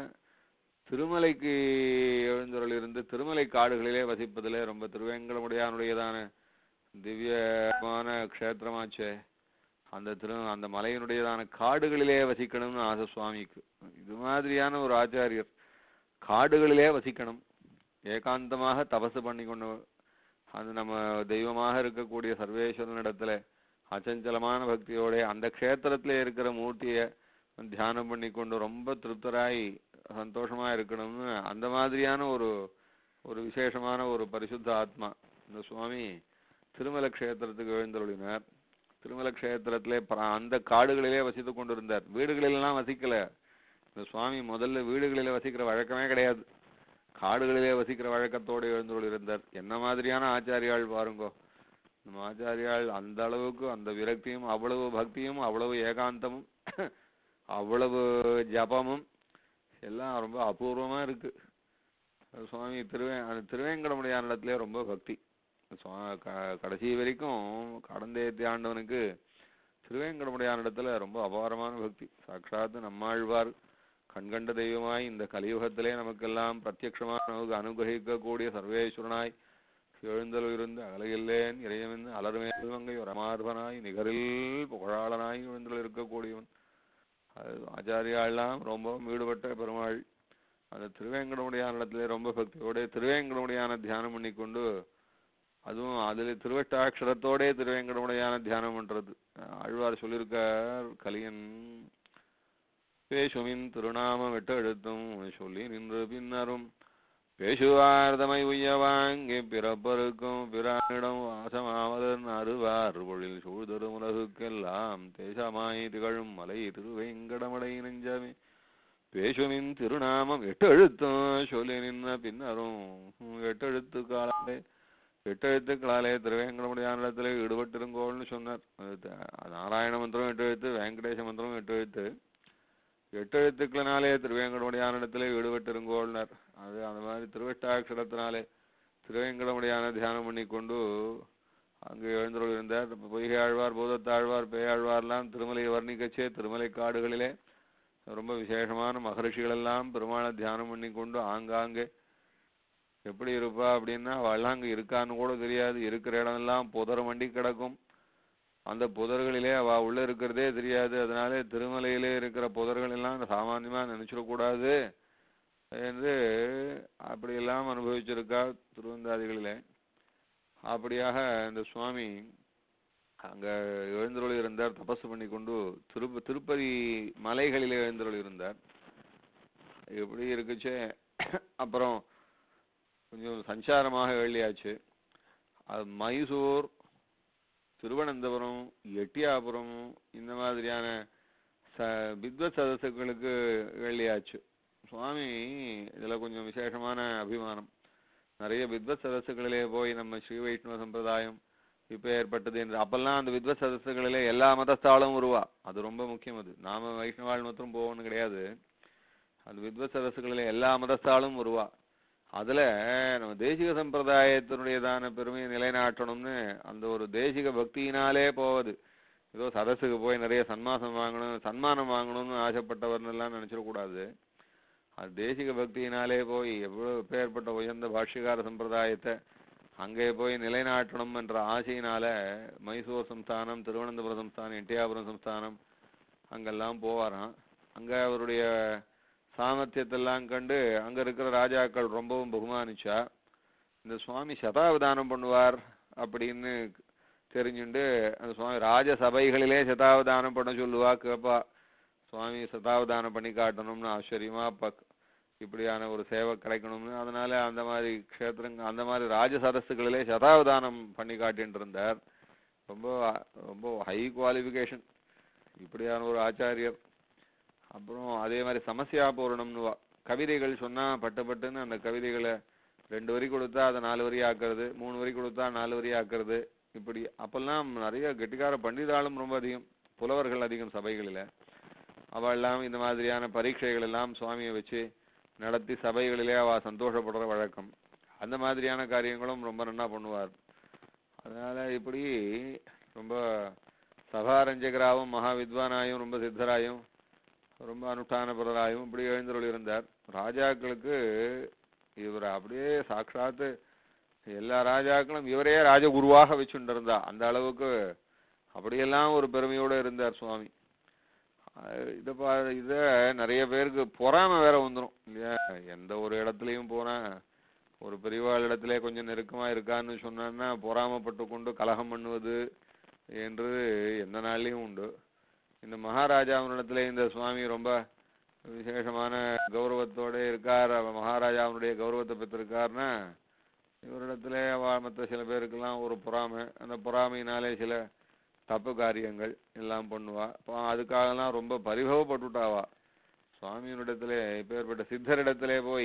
திருமலைக்கு எழுந்தருள் இருந்து திருமலை காடுகளிலே வசிப்பதிலே ரொம்ப திருவேங்கடமுடையானுடையதான திவ்யமான க்ஷேத்திரமாச்சே அந்த திரு அந்த மலையினுடையதான காடுகளிலே வசிக்கணும்னு ஆசை சுவாமிக்கு இது மாதிரியான ஒரு ஆச்சாரியர் காடுகளிலே வசிக்கணும் ஏகாந்தமாக தபசு பண்ணி கொண்டு அது நம்ம தெய்வமாக இருக்கக்கூடிய சர்வேஸ்வரனிடத்துல அச்சஞ்சலமான பக்தியோட அந்த க்ஷேத்திரத்திலே இருக்கிற மூர்த்தியை தியானம் பண்ணி கொண்டு ரொம்ப திருப்தராய் சந்தோஷமா இருக்கணும்னு அந்த மாதிரியான ஒரு ஒரு விசேஷமான ஒரு பரிசுத்த ஆத்மா இந்த சுவாமி திருமல க்ஷேத்திரத்துக்கு எழுந்தருளினார் திருமல க்ஷேத்திரத்திலே பர- அந்த காடுகளிலே வசித்துக் கொண்டிருந்தார் வீடுகளிலெல்லாம் வசிக்கல இந்த சுவாமி முதல்ல வீடுகளிலே வசிக்கிற வழக்கமே கிடையாது காடுகளிலே வசிக்கிற வழக்கத்தோடு எழுந்தருள் இருந்தார் என்ன மாதிரியான ஆச்சாரியாள் பாருங்கோ நம்ம ஆச்சாரியாள் அந்த அளவுக்கு அந்த விரக்தியும் அவ்வளவு பக்தியும் அவ்வளவு ஏகாந்தமும் அவ்வளவு ஜபமும் எல்லாம் ரொம்ப அபூர்வமா இருக்கு அது சுவாமி திருவே அந்த திருவேங்கடமுடையானிடத்திலே ரொம்ப பக்தி சுவா- க- கடைசி வரைக்கும் கடந்தேத்தி ஆண்டவனுக்கு திருவேங்கடமுடையான இடத்துல ரொம்ப அபாரமான பக்தி சாட்சாத் நம்மாழ்வார் கண்கண்ட தெய்வமாய் இந்த கலியுகத்திலே நமக்கெல்லாம் பிரத்யக்ஷமாக நமக்கு அனுகிரகிக்கக்கூடிய சர்வேஸ்வரனாய் எழுந்தல் இருந்து அகலையில்லேன் இறையமென்று அலர்மேல் மங்கை வரமார்பனாய் நிகரில் புகழாளனாய் எழுந்தல் இருக்கக்கூடியவன் அது ஆச்சாரியாள்லாம் ரொம்ப ஈடுபட்ட பெருமாள் அந்த திருவேங்கடமுடியான இடத்துல ரொம்ப பக்தியோட திருவேங்கடமுடியான தியானம் பண்ணி கொண்டு அதுவும் அதுல திருவட்டாட்சரத்தோடே திருவேங்கடமுடையான தியானம் பண்றது ஆழ்வார் சொல்லியிருக்கார் கலியன் பேசுமின் திருநாமம் விட்டு எழுத்தும் சொல்லி நின்று பின்னரும் பேசுவார்தமை உய்யவாங்கி பிறப்பருக்கும் பிறானிடம் வாசமாவதன் அருவார் பொழில் சூழ்தரு உலகுக்கெல்லாம் தேசமாய் திகழும் மலை திருவேங்கடமடை நெஞ்சமே பேசுமின் திருநாமம் எட்டு எழுத்தும் சொல்லி நின்ன பின்னரும் எட்டு எழுத்து காலே எட்டு எழுத்துக்களாலே திருவேங்கடமுடியான இடத்துல ஈடுபட்டிருங்கோள்னு சொன்னார் அது த- நாராயண மந்திரம் எட்டு எழுத்து வெங்கடேச மந்திரம் எட்டு எழுத்து எட்டு எழுத்துக்களினாலே திருவேங்கடமுடியான இடத்துல ஈடுபட்டிருங்கோள்னர் அது அந்த மாதிரி திருவட்டாட்சரத்தினாலே திருவேங்கடமுடியான தியானம் பண்ணி கொண்டு அங்கு எழுந்தருள் இருந்தார் இப்ப பொய்கை ஆழ்வார் பூதத்தாழ்வார் பேயாழ்வார்லாம் திருமலையை வர்ணிக்கச்சே திருமலை காடுகளிலே ரொம்ப விசேஷமான மகரிஷிகள் எல்லாம் பெருமாளை தியானம் பண்ணி கொண்டு ஆங்காங்கே எப்படி இருப்பா அப்படின்னா அவள்லாம் அங்க இருக்கான்னு கூட தெரியாது இருக்கிற இடமெல்லாம் புதர் மண்டி கிடக்கும் அந்த புதர்களிலே அவ உள்ள இருக்கிறதே தெரியாது அதனாலே திருமலையிலே இருக்கிற புதர்கள் எல்லாம் சாமானியமா நினைச்சிடக்கூடாது என்று அப்படியெல்லாம் அனுபவிச்சிருக்கா திருவந்தாதிகளிலே அப்படியாக இந்த சுவாமி அங்க எழுந்தருளி இருந்தார் தபசு பண்ணி கொண்டு திருப்ப திருப்பதி மலைகளிலே எழுந்தருளி இருந்தார் எப்படி இருக்குச்சே அப்புறம் கொஞ்சம் சஞ்சாரமாக எழுதியாச்சு அது மைசூர் திருவனந்தபுரம் எட்டியாபுரம் இந்த மாதிரியான ச வித்வத் சதசுகளுக்கு எழுதியாச்சு சுவாமி இதுல கொஞ்சம் விசேஷமான அபிமானம் நிறைய வித்வத் சதசுகளிலே போய் நம்ம ஸ்ரீ வைஷ்ணவ சம்பிரதாயம் இப்ப ஏற்பட்டது என்று அப்பெல்லாம் அந்த வித்வத் சதசுகளிலே எல்லா மதஸ்தாலும் வருவா அது ரொம்ப முக்கியம் அது நாம வைஷ்ணவாள் மாத்திரம் போகணும்னு கிடையாது அது வித்வத் சதசுகளிலே எல்லா மதஸ்தாலும் வருவா அதுல நம்ம தேசிக சம்பிரதாயத்தினுடையதான பெருமையை நிலைநாட்டணும்னு அந்த ஒரு தேசிக பக்தியினாலே போவது ஏதோ சதசுக்கு போய் நிறைய சன்மாசம் வாங்கணும் சன்மானம் வாங்கணும்னு ஆசைப்பட்டவர்னு எல்லாம் நினைச்சிடக்கூடாது அது தேசிக பக்தியினாலே போய் எவ்வளவு பேர்பட்ட உயர்ந்த பாஷ்யகார சம்பிரதாயத்தை அங்கே போய் நிலைநாட்டணும் என்ற ஆசையினால மைசூர் சம்ஸ்தானம் திருவனந்தபுரம் சம்ஸ்தானம் எட்டியாபுரம் சம்ஸ்தானம் அங்கெல்லாம் போவாராம் அங்க அவருடைய சாமர்த்தியத்தெல்லாம் கண்டு அங்க இருக்கிற ராஜாக்கள் ரொம்பவும் பகுமானிச்சா இந்த சுவாமி சதாவதானம் பண்ணுவார் அப்படின்னு தெரிஞ்சுண்டு அந்த சுவாமி ராஜ சபைகளிலே சதாவதானம் பண்ண சொல்லுவா கேப்பா சுவாமி சதாவதானம் பண்ணி காட்டணும்னு ஆச்சரியமா பக் இப்படியான ஒரு சேவை கிடைக்கணும்னு அதனால அந்த மாதிரி க்ஷேத்திரங்க அந்த மாதிரி ராஜ சதஸ்துகளிலே சதாவதானம் பண்ணி காட்டின்னு இருந்தார் ரொம்ப ரொம்ப ஹை குவாலிஃபிகேஷன் இப்படியான ஒரு ஆச்சாரியர் அப்புறம் அதே மாதிரி சமஸ்யா பூரணம்னு வா- கவிதைகள் சொன்னா பட்டு பட்டுன்னு அந்த கவிதைகளை ரெண்டு வரி கொடுத்தா அதை நாலு வரி ஆக்குறது மூணு வரி கொடுத்தா நாலு வரி ஆக்குறது இப்படி அப்பெல்லாம் நிறைய கெட்டிக்கார பண்டிதாளும் ரொம்ப அதிகம் புலவர்கள் அதிகம் சபைகளில அவெல்லாம் இந்த மாதிரியான பரீட்சைகள் எல்லாம் சுவாமியை வச்சு நடத்தி சபைகளிலே அவ சந்தோஷப்படுற வழக்கம் அந்த மாதிரியான காரியங்களும் ரொம்ப நன்னா பண்ணுவார் அதனால இப்படி ரொம்ப சபாரஞ்சகராகவும் மகா வித்வானாயும் ரொம்ப சித்தராயும் ரொம்ப அனுஷ்டானபரராயும் இப்படி எழுந்தருள் இருந்தார் ராஜாக்களுக்கு இவர் அப்படியே சாட்சாத்து எல்லா ராஜாக்களும் இவரே ராஜகுருவாக வச்சுட்டு இருந்தா அந்த அளவுக்கு அப்படியெல்லாம் ஒரு பெருமையோட இருந்தார் சுவாமி அஹ் இத பா இத நிறைய பேருக்கு பொறாமை வேற வந்துரும் இல்லையா எந்த ஒரு இடத்துலயும் போனா ஒரு பெரியவாள் இடத்திலே கொஞ்சம் நெருக்கமா இருக்கான்னு சொன்னான்னா பொறாமைப்பட்டு கொண்டு கலகம் பண்ணுவது என்று எந்த நாள்லயும் உண்டு இந்த மகாராஜாவினிடத்துல இந்த சுவாமி ரொம்ப விசேஷமான கௌரவத்தோட இருக்கார் அவர் மகாராஜாவினுடைய கௌரவத்தை பெற்றிருக்காருன்னா இவரிடத்துல அவ மற்ற சில பேருக்கெல்லாம் ஒரு பொறாமை அந்த பொறாமையினாலே சில தப்பு காரியங்கள் எல்லாம் பண்ணுவா அப்போ அதுக்காகலாம் ரொம்ப பரிபவப்பட்டுட்டாவா சுவாமியினிடத்துல இப்பேற்பட்ட சித்தரிடத்திலே போய்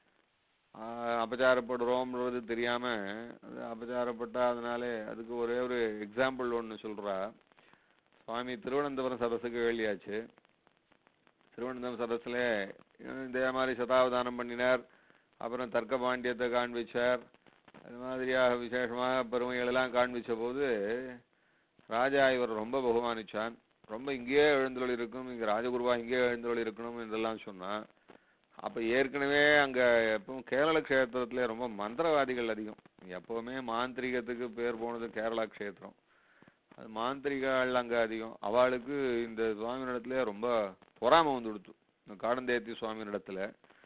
ஆஹ் அபச்சாரப்படுறோம்ன்றது தெரியாம அது அபச்சாரப்பட்டா அதனாலே அதுக்கு ஒரே ஒரு எக்ஸாம்பிள் ஒண்ணு சொல்றா சுவாமி திருவனந்தபுரம் சதஸுக்கு வேலியாச்சு திருவனந்தபுரம் சதஸ்ல இதே மாதிரி சதாவதானம் பண்ணினார் அப்புறம் தர்க்க பாண்டியத்தை காண்பிச்சார் அது மாதிரியாக விசேஷமாக பெருமைகள் எல்லாம் காண்பிச்ச போது ராஜா இவர் ரொம்ப பகுமானிச்சான் ரொம்ப இங்கேயே எழுந்தருள் இருக்கும் இங்க ராஜகுருவா இங்கேயே எழுந்தருள் இருக்கணும் என்றெல்லாம் சொன்னான் அப்ப ஏற்கனவே அங்க எப்பவும் கேரள க்ஷேத்திரத்துல ரொம்ப மந்திரவாதிகள் அதிகம் எப்பவுமே மாந்திரிகத்துக்கு பேர் போனது கேரளா க்ஷேத்திரம் அது மாந்திரிகள் அங்க அதிகம் அவளுக்கு இந்த சுவாமியிடத்துல ரொம்ப பொறாமை வந்து கொடுத்து இந்த காடந்தேத்தி சுவாமியிடத்துல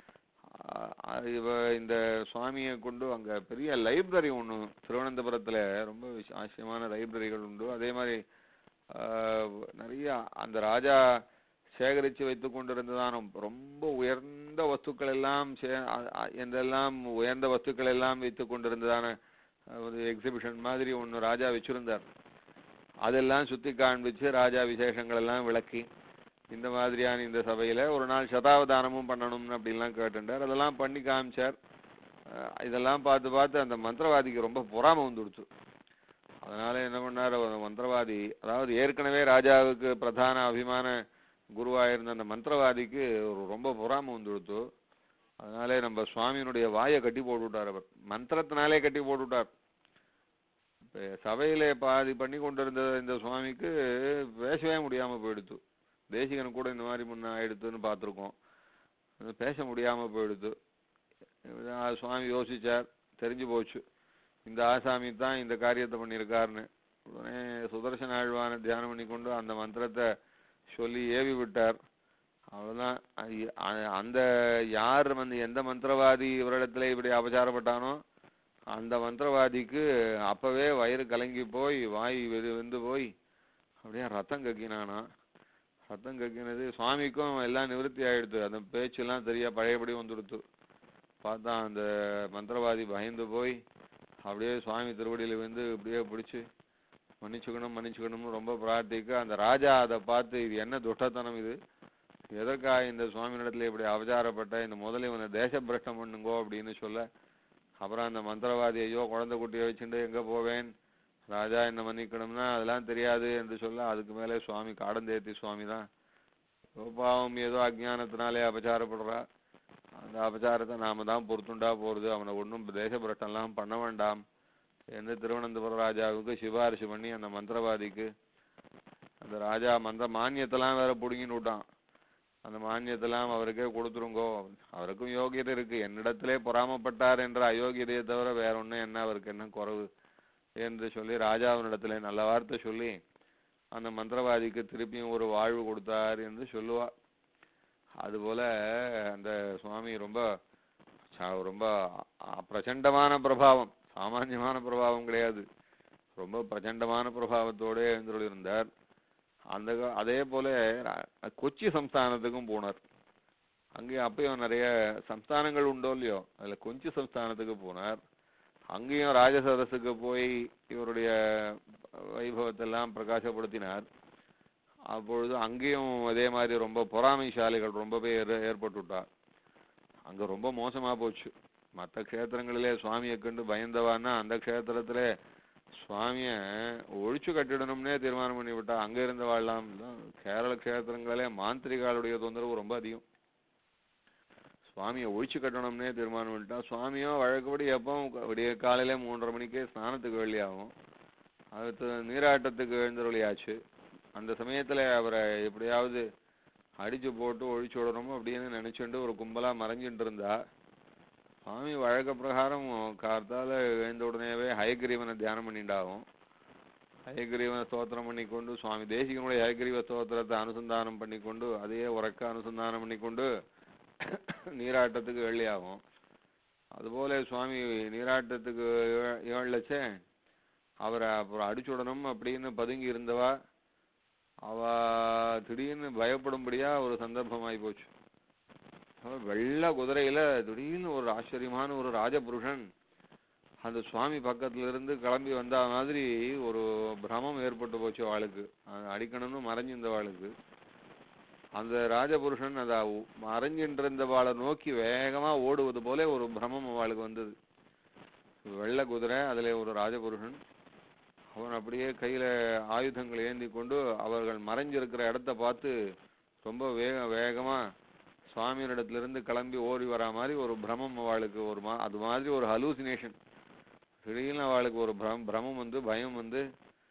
ஆஹ் அது இவ இந்த சுவாமியை கொண்டு அங்க பெரிய லைப்ரரி ஒண்ணு திருவனந்தபுரத்துல ரொம்ப விசேஷமான லைப்ரரிகள் உண்டு அதே மாதிரி ஆஹ் நிறைய அந்த ராஜா சேகரித்து வைத்து கொண்டிருந்ததான ரொம்ப உயர்ந்த வஸ்துக்கள் எல்லாம் சே- அ- அ- என்றெல்லாம் உயர்ந்த வஸ்துக்கள் எல்லாம் வைத்து கொண்டிருந்ததான அஹ், ஒரு எக்ஸிபிஷன் மாதிரி ஒண்ணு ராஜா வச்சிருந்தார் அதெல்லாம் சுத்தி காண்பிச்சு ராஜா விசேஷங்கள் எல்லாம் விளக்கி இந்த மாதிரியான இந்த சபையில ஒரு நாள் சதாவதானமும் பண்ணணும்னு அப்படின்லாம் கேட்டுட்டார் அதெல்லாம் பண்ணி காமிச்சார் அஹ், இதெல்லாம் பார்த்து பார்த்து அந்த மந்திரவாதிக்கு ரொம்ப பொறாமை வந்துடுச்சு அதனால என்ன பண்ணார் ஒரு மந்திரவாதி அதாவது ஏற்கனவே ராஜாவுக்கு பிரதான அபிமான குருவா இருந்த அந்த மந்திரவாதிக்கு ஒரு ரொம்ப பொறாமை வந்துடுத்து அதனாலே நம்ம சுவாமியினுடைய வாயை கட்டி போட்டு விட்டார் அவர் மந்திரத்தினாலே கட்டி போட்டு விட்டார் இப்ப சபையில பாதி பண்ணி கொண்டிருந்த இந்த சுவாமிக்கு பேசவே முடியாம போயிடுத்து தேசிகன் கூட இந்த மாதிரி முன்ன ஆயிடுத்துன்னு பார்த்துருக்கோம் அது பேச முடியாம போயிடுத்து இதான் சுவாமி யோசிச்சார் தெரிஞ்சு போச்சு இந்த ஆசாமி தான் இந்த காரியத்தை பண்ணியிருக்காருன்னு உடனே சுதர்சன ஆழ்வான தியானம் பண்ணி கொண்டு அந்த மந்திரத்தை சொல்லி ஏவி விட்டார் அவ்வளவுதான் ஐ- அ- அந்த யார் வந்து எந்த மந்திரவாதி இவரிடத்துல இப்படி அபச்சாரப்பட்டானோ அந்த மந்திரவாதிக்கு அப்பவே வயிறு கலங்கி போய் வாய் வெது வெந்து போய் அப்படியே ரத்தம் கக்கினானா ரத்தம் கக்கினது சுவாமிக்கும் எல்லாம் நிவர்த்தி ஆயிடுத்து அந்த பேச்செல்லாம் சரியா பழையபடி வந்துடுத்து பார்த்தா அந்த மந்திரவாதி பயந்து போய் அப்படியே சுவாமி திருவடியில வந்து இப்படியே பிடிச்சு மன்னிச்சுக்கணும் மன்னிச்சுக்கணும்னு ரொம்ப பிரார்த்திக்க அந்த ராஜா அதை பார்த்து இது என்ன துஷ்டத்தனம் இது எதற்காக இந்த சுவாமியிடத்துல இப்படி அவதாரப்பட்ட இந்த முதல்ல இவனை தேசபிரஷ்டம் பண்ணுங்கோ அப்படின்னு சொல்ல அப்புறம் அந்த மந்திரவாதி ஐயோ குழந்தை குட்டியை வச்சுட்டு எங்க போவேன் ராஜா என்ன மன்னிக்கணும்னா அதெல்லாம் தெரியாது என்று சொல்ல அதுக்கு மேலே சுவாமி காடந்தேத்தி சுவாமி தான் பாவம் ஏதோ அஜ்ஞானத்தினாலே அபச்சாரப்படுறா அந்த அபச்சாரத்தை நாம தான் பொறுத்துண்டா போறது அவனை ஒன்றும் தேசபிரட்டம்லாம் பண்ண வேண்டாம் என்று திருவனந்தபுர ராஜாவுக்கு சிபாரிசு பண்ணி அந்த மந்திரவாதிக்கு அந்த ராஜா மந்திர மானியத்தெல்லாம் வேற புடுங்கின்னு விட்டான் அந்த மானியத்தெல்லாம் அவருக்கே கொடுத்துருங்கோ அவருக்கும் யோகியதை இருக்கு என்னிடத்திலே பொறாமப்பட்டார் என்ற அயோக்கியதையை தவிர வேற ஒண்ணும் என்ன அவருக்கு என்ன குறைவு என்று சொல்லி ராஜாவினிடத்திலே நல்ல வார்த்தை சொல்லி அந்த மந்திரவாதிக்கு திருப்பியும் ஒரு வாழ்வு கொடுத்தார் என்று சொல்லுவா அதுபோல அந்த சுவாமி ரொம்ப ச- ரொம்ப அ- பிரச்சண்டமான பிரபாவம் சாமானியமான பிரபாவம் கிடையாது ரொம்ப பிரச்சண்டமான பிரபாவத்தோட எழுந்தருளிருந்தார் அந்த கா- அதே போல ர- கொச்சி சம்ஸ்தானத்துக்கும் போனார் அங்கேயும் அப்பயும் நிறைய சம்ஸ்தானங்கள் உண்டோ இல்லையோ அதுல கொச்சி சம்ஸ்தானத்துக்கு போனார் அங்கேயும் ராஜசதஸுக்கு போய் இவருடைய வைபவத்தை எல்லாம் பிரகாசப்படுத்தினார் அப்பொழுது அங்கேயும் அதே மாதிரி ரொம்ப பொறாமைசாலிகள் ரொம்ப பேர் ஏற்பட்டுட்டார் அங்க ரொம்ப மோசமா போச்சு மற்ற க்ஷேத்திரங்களிலே சுவாமியை கண்டு பயந்தவான்னா அந்த க்ஷேத்திரத்துல சுவாமிய ஒழிச்சு கட்டிடணும்னே தீர்மானம் பண்ணி விட்டா அங்க இருந்தவாழ்லாம் கேரள க்ஷேத்திரங்களே மாந்திரிகாளுடைய தொந்தரவு ரொம்ப அதிகம் சுவாமியை ஒழிச்சு கட்டணும்னே தீர்மானம் பண்ணிட்டா சுவாமியும் வழக்கப்படி எப்பவும் விடிய காலையில மூன்றரை மணிக்கே ஸ்நானத்துக்கு வெளியாகும் அடுத்து நீராட்டத்துக்கு எழுந்தருளியாச்சு அந்த சமயத்துல அவரை எப்படியாவது அடிச்சு போட்டு ஒழிச்சு விடணும் அப்படின்னு நினைச்சுட்டு ஒரு கும்பலா மறைஞ்சிட்டு இருந்தா சுவாமி வழக்க பிரகாரம் கார்த்தால எழுந்த உடனேவே ஹயகிரீவனை தியானம் பண்ணிட்டாகும் ஹயகிரீவனை ஸ்தோத்திரம் பண்ணிக்கொண்டு சுவாமி தேசிகனுடைய ஹயகிரீவ ஸ்தோத்திரத்தை அனுசந்தானம் பண்ணிக்கொண்டு அதையே உறக்க அனுசந்தானம் பண்ணிக்கொண்டு நீராட்டத்துக்கு வெள்ளியாகும் அதுபோல சுவாமி நீராட்டத்துக்கு ஏ- ஏழச்சே அவரை அப்புறம் அடிச்சு விடணும் அப்படின்னு பதுங்கி இருந்தவா அவ திடீர்னு பயப்படும்படியா ஒரு சந்தர்ப்பமாயி போச்சு அவ வெள்ளை குதிரையில திடீர்னு ஒரு ஆச்சரியமான ஒரு ராஜபுருஷன் அந்த சுவாமி பக்கத்துல இருந்து கிளம்பி வந்த மாதிரி ஒரு பிரமம் ஏற்பட்டு போச்சு அவளுக்கு அது அடிக்கணும்னு மறைஞ்சிருந்த அவளுக்கு அந்த ராஜபுருஷன் அத மறைஞ்சின்று இருந்தவாளை நோக்கி வேகமா ஓடுவது போல ஒரு பிரமம் அவளுக்கு வந்தது வெள்ளை குதிரை அதுல ஒரு ராஜபுருஷன் அவன் அப்படியே கையில ஆயுதங்களை ஏந்தி கொண்டு அவர்கள் மறைஞ்சிருக்கிற இடத்த பார்த்து ரொம்ப வேக வேகமா சுவாமியினிடத்திலிருந்து கிளம்பி ஓடி வரா மாதிரி ஒரு பிரமம் அவளுக்கு ஒரு மா அது மாதிரி ஒரு ஹலூசினேஷன் திடீர்னு அவளுக்கு ஒரு பிரம் பிரமம் வந்து பயம் வந்து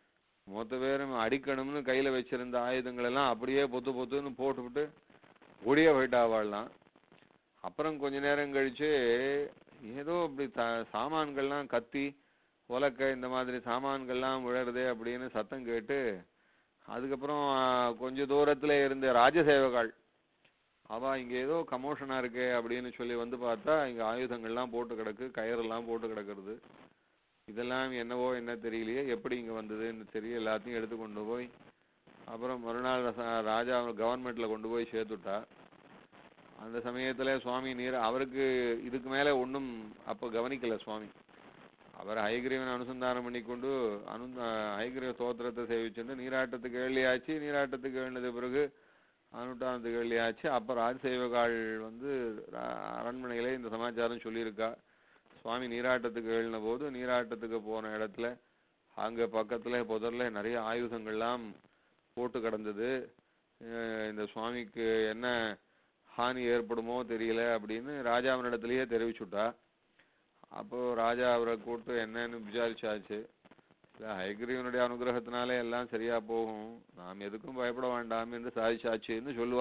மொத்த பேரும் அடிக்கணும்னு கையில வச்சிருந்த ஆயுதங்கள் எல்லாம் அப்படியே பொத்து பொத்துன்னு போட்டுவிட்டு ஓடியே போயிட்டா அவள்லாம் அப்புறம் கொஞ்ச நேரம் கழிச்சு ஏதோ இப்படி சா- சாமான்கள்லாம் கத்தி உலக்க இந்த மாதிரி சாமான்கள்லாம் விழறதே அப்படின்னு சத்தம் கேட்டு அதுக்கப்புறம் ஆ, கொஞ்ச தூரத்துல இருந்த ராஜசேவகாள் அவ இங்க ஏதோ கமோஷனா இருக்கே அப்படின்னு சொல்லி வந்து பார்த்தா இங்க ஆயுதங்கள்லாம் போட்டு கிடக்கு கயிறெல்லாம் போட்டு கிடக்குறது இதெல்லாம் என்னவோ என்ன தெரியலையே எப்படி இங்க வந்ததுன்னு தெரிய எல்லாத்தையும் எடுத்து கொண்டு போய் அப்புறம் மறுநாள் ரச- ராஜா கவர்மெண்ட்ல கொண்டு போய் சேர்த்துட்டா அந்த சமயத்துல சுவாமி நீர் அவருக்கு இதுக்கு மேல ஒண்ணும் அப்ப கவனிக்கல சுவாமி அவர் ஹைகிரீவன் அனுசந்தானம் பண்ணி கொண்டு அனு ஹைகிரீவ ஸ்தோத்திரத்தை சேவிச்சுட்டு நீராட்டத்துக்கு எழுதியாச்சு நீராட்டத்துக்கு எழுந்தது பிறகு அனுஷ்டானத்துக்கு எழுதியாச்சு அப்ப ராஜசேவகாள் வந்து ரா- அரண்மனையிலே இந்த சமாச்சாரம் சொல்லியிருக்கா சுவாமி நீராட்டத்துக்கு எழுதின போது நீராட்டத்துக்கு போன இடத்துல அங்க பக்கத்துல புதர்ல நிறைய ஆயுதங்கள்லாம் போட்டு கிடந்தது அஹ் இந்த சுவாமிக்கு என்ன ஹானி ஏற்படுமோ தெரியல அப்படின்னு ராஜாவினிடத்திலேயே தெரிவிச்சுட்டா அப்போ ராஜா அவரை கூப்பிட்டு என்னன்னு விசாரிச்சாச்சு இல்ல ஹைகிரீவனுடைய அனுகிரகத்தினாலே எல்லாம் சரியா போகும் நாம் எதுக்கும் பயப்பட வேண்டாம் என்று சாதிச்சாச்சுன்னு சொல்லுவா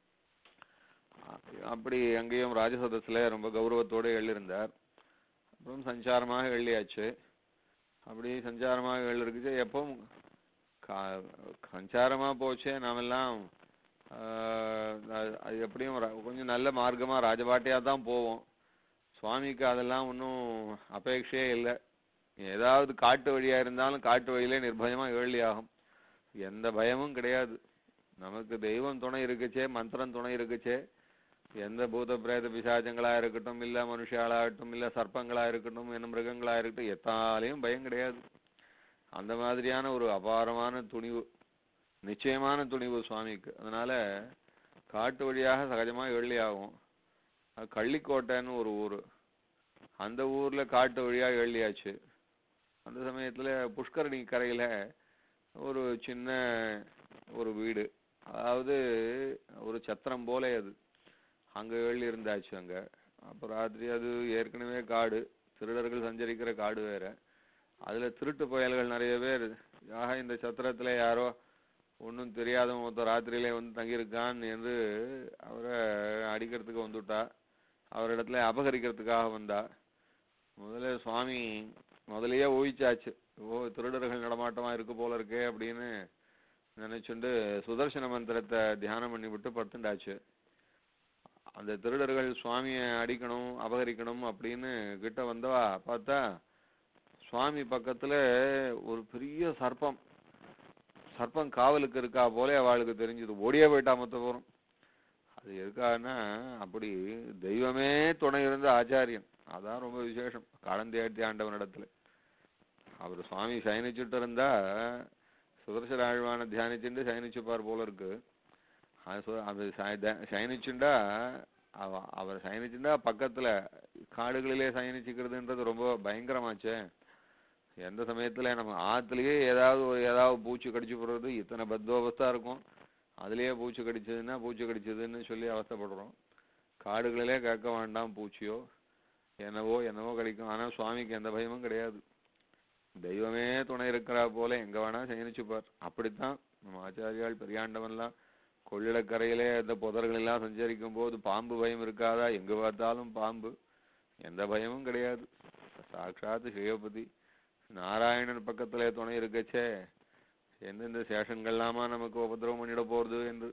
அ- அப்படி அங்கேயும் ராஜசதஸ்ல ரொம்ப கௌரவத்தோட எழுதியிருந்தார் அப்புறம் சஞ்சாரமாக எழுதியாச்சு அப்படி சஞ்சாரமாக எழுதிருக்குச்சு எப்பவும் கா- சஞ்சாரமா போச்சே நாமெல்லாம் ஆஹ், அது- அது எப்படியும் ர- கொஞ்சம் நல்ல மார்க்கமா ராஜபாட்டையா தான் போவோம் சுவாமிக்கு அதெல்லாம் ஒன்றும் அபேட்சையே இல்லை ஏதாவது காட்டு வழியா இருந்தாலும் காட்டு வழியிலே நிர்பயமா ஏழி ஆகும் எந்த பயமும் கிடையாது நமக்கு தெய்வம் துணை இருக்குச்சே மந்திரம் துணை இருக்குச்சே எந்த பூத பிரேத பிசாச்சங்களா இருக்கட்டும் இல்ல மனுஷாளாகட்டும் இல்ல சர்ப்பங்களா இருக்கட்டும் என்ன மிருகங்களா இருக்கட்டும் எத்தாலையும் பயம் கிடையாது அந்த மாதிரியான ஒரு அபாரமான துணிவு நிச்சயமான துணிவு சுவாமிக்கு அதனால காட்டு வழியாக சகஜமா எள்ளி ஆகும் அது கள்ளிக்கோட்டைன்னு ஒரு ஊரு அந்த ஊர்ல காட்டு வழியா எள்ளியாச்சு அந்த சமயத்துல புஷ்கரணி கரையில ஒரு சின்ன ஒரு வீடு அதாவது ஒரு சத்திரம் போல அது அங்க எழுதி இருந்தாச்சு அங்க அப்ப ராத்திரி அது ஏற்கனவே காடு திருடர்கள் சஞ்சரிக்கிற காடு வேற அதுல திருட்டு புயல்கள் நிறைய பேர் ஆக இந்த சத்திரத்துல யாரோ ஒண்ணும் தெரியாதவன் ஒருத்தர் ராத்திரியிலே வந்து தங்கியிருக்கான் என்று அவரை அடிக்கிறதுக்கு வந்துட்டா அவரிடத்துல அபகரிக்கிறதுக்காக வந்தா முதல்ல சுவாமி முதல்லயே ஊகிச்சாச்சு ஓ திருடர்கள் நடமாட்டமா இருக்கு போல இருக்கே அப்படின்னு நினைச்சுண்டு சுதர்சன மந்திரத்தை தியானம் பண்ணி விட்டு படுத்துண்டாச்சு அந்த திருடர்கள் சுவாமியை அடிக்கணும் அபகரிக்கணும் அப்படின்னு கிட்ட வந்தவா பார்த்தா சுவாமி பக்கத்துல ஒரு பெரிய சர்ப்பம் சர்ப்பம் காவலுக்கு இருக்கா போல அவளுக்கு தெரிஞ்சது ஓடியே போயிட்டா மொத்த போறோம் அது எதுக்காகனா அப்படி தெய்வமே துணை இருந்த ஆச்சாரியன் அதான் ரொம்ப விசேஷம் காலந்தேட்டி ஆண்டவனிடத்துல அவர் சுவாமி சயனிச்சுட்டு இருந்தா சுதர்சன ஆழ்வான தியானிச்சுட்டு சயனிச்சுப்பார் போல இருக்கு அது சொ- அது சய- த- சயனிச்சுண்டா அவ அவர் சயனிச்சுண்டா பக்கத்துல காடுகளிலே சயனிச்சுக்கிறதுன்றது ரொம்ப பயங்கரமாச்சே எந்த சமயத்துல நம்ம ஆத்துலயே ஏதாவது ஒரு ஏதாவது பூச்சி கடிச்சு போடுறது இத்தனை பத்தோபஸ்தா இருக்கும் அதுலயே பூச்சி கடிச்சதுன்னா பூச்சி கடிச்சதுன்னு சொல்லி அவஸ்தைப்படுறோம் காடுகளிலே கேட்க வேண்டாம் பூச்சியோ என்னவோ என்னவோ கிடைக்கும் ஆனா சுவாமிக்கு எந்த பயமும் கிடையாது தெய்வமே துணை இருக்கிறா போல எங்க வேணா சயனிச்சுப்பார் அப்படித்தான் நம்ம ஆச்சாரியால் பெரியாண்டவன்லாம் கொள்ளிடக்கரையிலே அந்த புதர்கள் எல்லாம் சஞ்சரிக்கும் போது பாம்பு பயம் இருக்காதா எங்க பார்த்தாலும் பாம்பு எந்த பயமும் கிடையாது சாட்சாத் சிவபதி நாராயணன் பக்கத்துல துணை இருக்கச்சே எந்தெந்த சேஷங்கள்லாமா நமக்கு உபதிரவம் பண்ணிட போறது என்று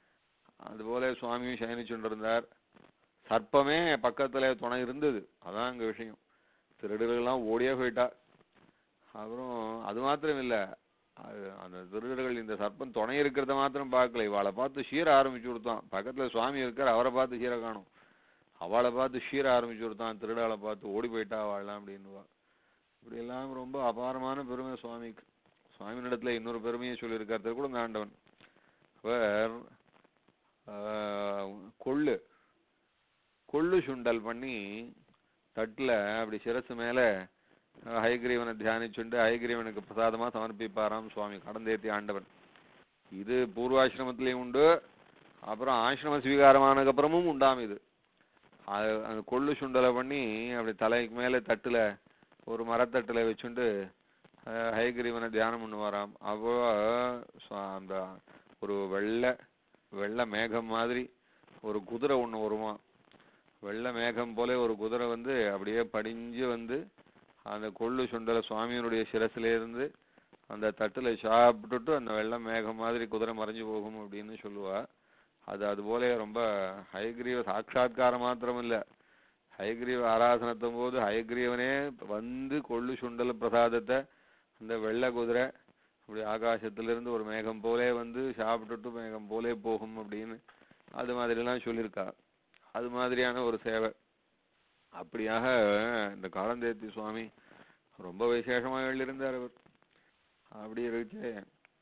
அதுபோல சுவாமியும் சயனிச்சுண்டிருந்தார் சர்ப்பமே பக்கத்துல துணை இருந்தது அதான் அங்க விஷயம் திருடர்கள்லாம் ஓடியே போயிட்டா அப்புறம் அது மாத்திரம் இல்ல அது அந்த திருடர்கள் இந்த சர்ப்பம் துணை இருக்கிறத மாத்திரம் பார்க்கல இவாளை பார்த்து சீர ஆரம்பிச்சு கொடுத்தான் பக்கத்துல சுவாமி இருக்கார் அவரை பார்த்து சீர காணும் அவளை பார்த்து சீர ஆரம்பிச்சு கொடுத்தான் திருடாளை பார்த்து ஓடி போயிட்டா அவள்லாம் அப்படின்னுவா இப்படி எல்லாம் ரொம்ப அபாரமான பெருமை சுவாமிக்கு சுவாமியினிடத்துல இன்னொரு பெருமையை சொல்லியிருக்கார் திருக்குழந்தை ஆண்டவன் அவர் ஆஹ், கொள்ளு கொள்ளு சுண்டல் பண்ணி தட்டுல அப்படி சிரசு மேல அஹ், ஹயக்ரீவனை தியானிச்சுண்டு ஹயக்ரீவனுக்கு பிரசாதமா சமர்ப்பிப்பாராம் சுவாமி கடந்தேத்தி ஆண்டவன் இது பூர்வாசிரமத்திலையும் உண்டு அப்புறம் ஆசிரம ஸ்வீகாரமானதுக்கு அப்புறமும் உண்டாம் இது அது அந்த கொள்ளு சுண்டலை பண்ணி அப்படி தலைக்கு மேல தட்டுல ஒரு மரத்தட்டுல வச்சுண்டு அஹ் ஹயகிரீவனை தியானம் பண்ணுவாராம் அப்போ சுவா- அந்த ஒரு வெள்ளை வெள்ளை மேகம் மாதிரி ஒரு குதிரை ஒண்ணு வருமா வெள்ளை மேகம் போல ஒரு குதிரை வந்து அப்படியே படிஞ்சு வந்து அந்த கொள்ளு சுண்டல சுவாமியினுடைய சிரசுல இருந்து அந்த தட்டுல சாப்பிட்டுட்டு அந்த வெள்ளை மேகம் மாதிரி குதிரை மறைஞ்சு போகும் அப்படின்னு சொல்லுவா அது அது போல ரொம்ப ஹயக்ரீவ சாட்சா்காரம் மாத்திரம் இல்ல ஹயக்ரீவ ஆராதனத்தும் போது ஹயக்ரீவனே வந்து கொள்ளு சுண்டல பிரசாதத்தை அந்த வெள்ளை குதிரை அப்படி ஆகாசத்திலிருந்து ஒரு மேகம் போலே வந்து சாப்பிட்டுட்டு மேகம் போலே போகும் அப்படின்னு அது மாதிரிலாம் சொல்லியிருக்கா அது மாதிரியான ஒரு சேவை அப்படியாக இந்த காலந்தேத்தி சுவாமி ரொம்ப விசேஷமா எழுதியிருந்தார் அவர் அப்படி இருந்துச்சு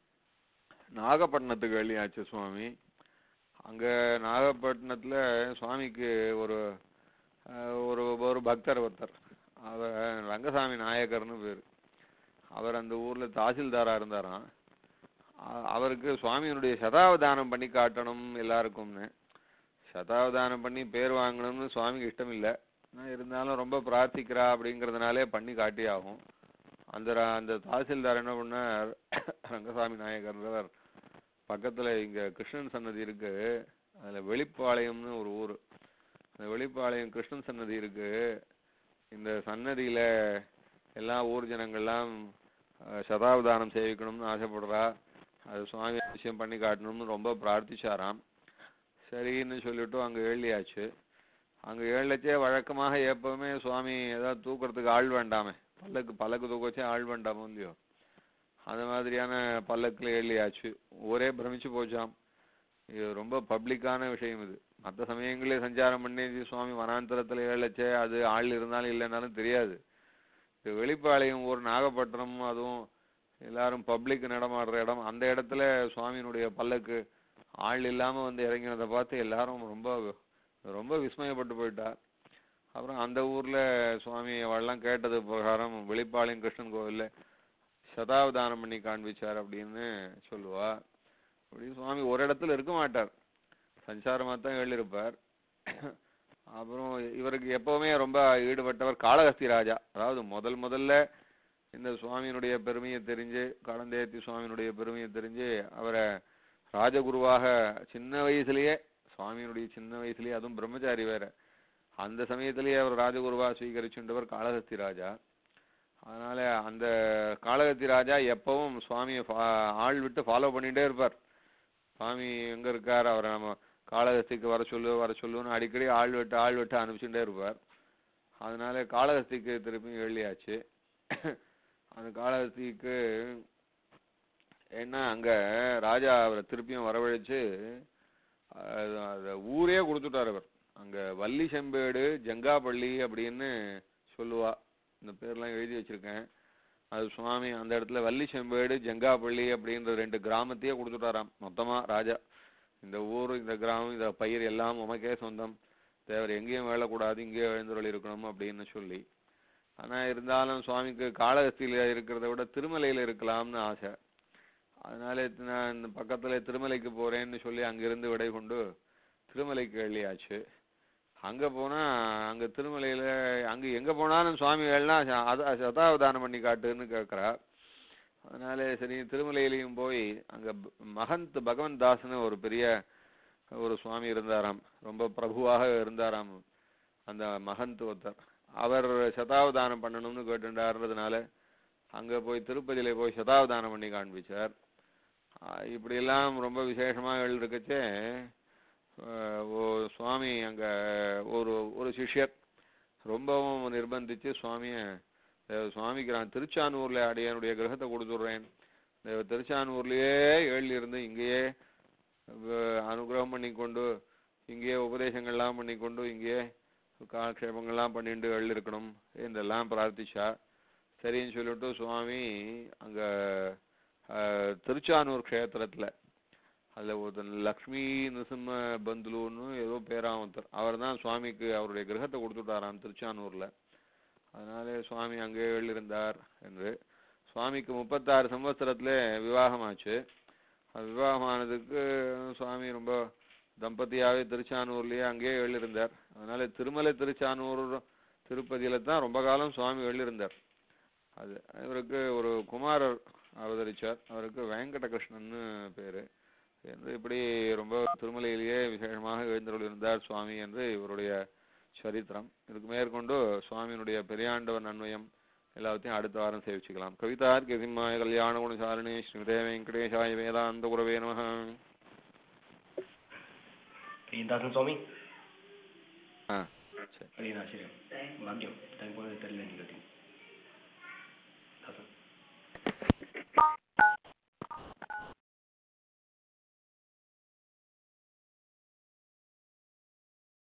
நாகப்பட்டினத்துக்கு வெளியாச்சு சுவாமி அங்க நாகப்பட்டினத்துல சுவாமிக்கு ஒரு அஹ், ஒரு ஒரு பக்தர் ஒருத்தர் அவர் ரங்கசாமி நாயக்கர்னு பேரு அவர் அந்த ஊர்ல தாசில்தாரா இருந்தாராம் அ- அவருக்கு சுவாமியினுடைய சதாவதானம் பண்ணி காட்டணும் எல்லாருக்கும்னு சதாவதானம் பண்ணி பேர் வாங்கணும்னு சுவாமிக்கு இஷ்டம் இல்லை ஆனா இருந்தாலும் ரொம்ப பிரார்த்திக்கிறா அப்படிங்கறதுனாலே பண்ணி காட்டி ஆகும் அந்த ர- அந்த தாசில்தார் என்ன பண்ணார் ரங்கசாமி நாயகர்ன்றவர் பக்கத்துல இங்க கிருஷ்ணன் சன்னதி இருக்கு அதுல வெளிப்பாளையம்னு ஒரு ஊர் அந்த வெளிப்பாளையம் கிருஷ்ணன் சன்னதி இருக்கு இந்த சன்னதியில எல்லா ஊர் ஜனங்கள்லாம் அஹ், சதாவதானம் சேவிக்கணும்னு ஆசைப்படுறா அது சுவாமி விஷயம் பண்ணி காட்டணும்னு ரொம்ப பிரார்த்திச்சாராம் சரின்னு சொல்லிட்டு அங்க எழுதியாச்சு அங்க ஏழச்சே வழக்கமாக எப்பவுமே சுவாமி ஏதாவது தூக்குறதுக்கு ஆள் வேண்டாமே பல்லக்கு பல்லக்கு தூக்க வச்சே ஆள் வேண்டாமோ இல்லையோ அந்த மாதிரியான பல்லக்குல எழுதியாச்சு ஒரே பிரமிச்சு போச்சாம் இது ரொம்ப பப்ளிக்கான விஷயம் இது மற்ற சமயங்களே சஞ்சாரம் பண்ணி சுவாமி வனாந்தரத்துல ஏழச்சே அது ஆள் இருந்தாலும் இல்லைன்னாலும் தெரியாது இது வெளிப்பாளையம் ஒரு நாகப்பட்டினம் அதுவும் எல்லாரும் பப்ளிக் நடமாடுற இடம் அந்த இடத்துல சுவாமியினுடைய பல்லக்கு ஆள் இல்லாம வந்து இறங்கினதை பார்த்து எல்லாரும் ரொம்ப ரொம்ப விஸ்மயப்பட்டு போயிட்டா அப்புறம் அந்த ஊர்ல சுவாமி அவெல்லாம் கேட்டது பிரகாரம் வெளிப்பாளையம் கிருஷ்ணன் கோவில்ல சதாவதானம் பண்ணி காண்பிச்சார் அப்படின்னு சொல்லுவா அப்படி சுவாமி ஒரு இடத்துல இருக்க மாட்டார் சஞ்சாரமா தான் எழுதியிருப்பார் அப்புறம் இவருக்கு எப்பவுமே ரொம்ப ஈடுபட்டவர் காளஹஸ்தி ராஜா அதாவது முதல் முதல்ல இந்த சுவாமியினுடைய பெருமையை தெரிஞ்சு காலந்தேத்தி சுவாமியினுடைய பெருமையை தெரிஞ்சு அவரை ராஜகுருவாக சின்ன வயசுலயே சுவாமியினுடைய சின்ன வயசுலயே அதுவும் பிரம்மச்சாரி வேற அந்த சமயத்திலேயே அவர் ராஜகுருவா ஸ்வீகரிச்சுட்டவர் காளஹஸ்தி ராஜா அதனால அந்த காளஹஸ்தி ராஜா எப்பவும் சுவாமியை ஃபா- ஆள் விட்டு ஃபாலோ பண்ணிட்டே இருப்பார் சுவாமி எங்க இருக்கார் அவரை நம்ம காளஹஸ்திக்கு வர சொல்லு வர சொல்லுன்னு அடிக்கடி ஆள் விட்டு ஆள் விட்டு அனுப்பிச்சுட்டே இருப்பார் அதனால காளஹஸ்திக்கு திருப்பி எழுதியாச்சு அந்த காளஹஸ்திக்கு ஏன்னா அங்க ராஜா அவரை திருப்பியும் வரவழைச்சு அது- அந்த ஊரே கொடுத்துட்டார் அவர் அங்க வள்ளி செம்பேடு ஜங்காப்பள்ளி அப்படின்னு சொல்லுவா இந்த பேர்லாம் எழுதி வச்சிருக்கேன் அது சுவாமி அந்த இடத்துல வள்ளி செம்பேடு ஜங்காப்பள்ளி அப்படின்ற ரெண்டு கிராமத்தையே கொடுத்துட்டாராம் மொத்தமா ராஜா இந்த ஊர் இந்த கிராமம் இந்த பயிர் எல்லாம் உமக்கே சொந்தம் தேவர் எங்கேயும் வேளக்கூடாது இங்கேயே எழுந்துருள் இருக்கணும் அப்படின்னு சொல்லி ஆனா இருந்தாலும் சுவாமிக்கு காளஹஸ்தியில இருக்கிறத விட திருமலையில இருக்கலாம்னு ஆசை அதனால நான் இந்த பக்கத்துல திருமலைக்கு போறேன்னு சொல்லி அங்கிருந்து விடை கொண்டு திருமலைக்கு எழுதியாச்சு அங்க போனா அங்க திருமலையில அங்க எங்க போனாலும் சுவாமிகள்லாம் ச- அத சதாவதானம் பண்ணி காட்டுன்னு கேட்கிறா அதனால சரி திருமலையிலையும் போய் அங்க ப- மகந்த் பகவன் தாஸ்னு ஒரு பெரிய ஒரு சுவாமி இருந்தாராம் ரொம்ப பிரபுவாக இருந்தாராம் அந்த மகந்த் ஒருத்தர் அவர் சதாவதானம் பண்ணணும்னு கேட்டுட்டாருன்றதுனால அங்க போய் திருப்பதியில போய் சதாவதானம் பண்ணி காண்பிச்சார் ஆஹ் இப்படி எல்லாம் ரொம்ப விசேஷமா இருக்கச்சே ஓ சுவாமி அங்க ஒரு ஒரு சிஷ்யர் ரொம்பவும் நிர்பந்திச்சு சுவாமிய "தேவ சுவாமிக்கு நான் திருச்சானூர்ல அடியனுடைய கிரகத்தை கொடுத்துடுறேன் தேவ திருச்சானூர்லயே ஏழு இருந்து இங்கேயே வ- அனுகிரகம் பண்ணி கொண்டு இங்கேயே உபதேசங்கள்லாம் பண்ணி கொண்டு இங்கேயே காலக்ஷேபங்கள்லாம் பண்ணிட்டு எழுதி இருக்கணும் இதெல்லாம் பிரார்த்திச்சா சரின்னு சொல்லிட்டு சுவாமி அங்க அஹ், திருச்சானூர் க்ஷேத்திரத்துல அதுல ஒருத்தன் லக்ஷ்மி நிருசிம்ம பந்துலுன்னு ஏதோ பேராம் ஒருத்தர் அவர் தான் சுவாமிக்கு அவருடைய கிரகத்தை கொடுத்துட்டாராம் திருச்சானூர்ல அதனாலே சுவாமி அங்கே எழுதியிருந்தார் என்று சுவாமிக்கு முப்பத்தாறு சம்வத்சரத்துல விவாகமாச்சு அது விவாகமானதுக்கு சுவாமி ரொம்ப தம்பதியாவே திருச்சானூர்லயே அங்கேயே எழுதியிருந்தார் அதனால திருமலை திருச்சானூர் திருப்பதியில தான் ரொம்ப காலம் சுவாமி எழுதியிருந்தார் அது இவருக்கு ஒரு குமாரர் அவதரிச்சார் அவருக்கு வெங்கடகிருஷ்ணன்னு பேரு என்று இப்படி ரொம்ப திருமலையிலேயே விசேஷமாக எழுந்தருள் இருந்தார் சுவாமி என்று இவருடைய சரித்திரம் இதுக்கு மேற்கொண்டு சுவாமியினுடைய பெரியாண்டவர் நன்மயம் எல்லாத்தையும் அடுத்த வாரம் சேவிச்சுக்கலாம் கவிதார்க்கிய சிம்மாய கல்யாண குணசாலினி ஸ்ரீமதே வெங்கடேஷாய வேதாந்த குரவே நம പ്രിയദാസൻ സ്വാമി ஆ சரி അടിയനാശയം ഭാഗ്യം താങ്കൾ തെരഞ്ഞെടുക്കും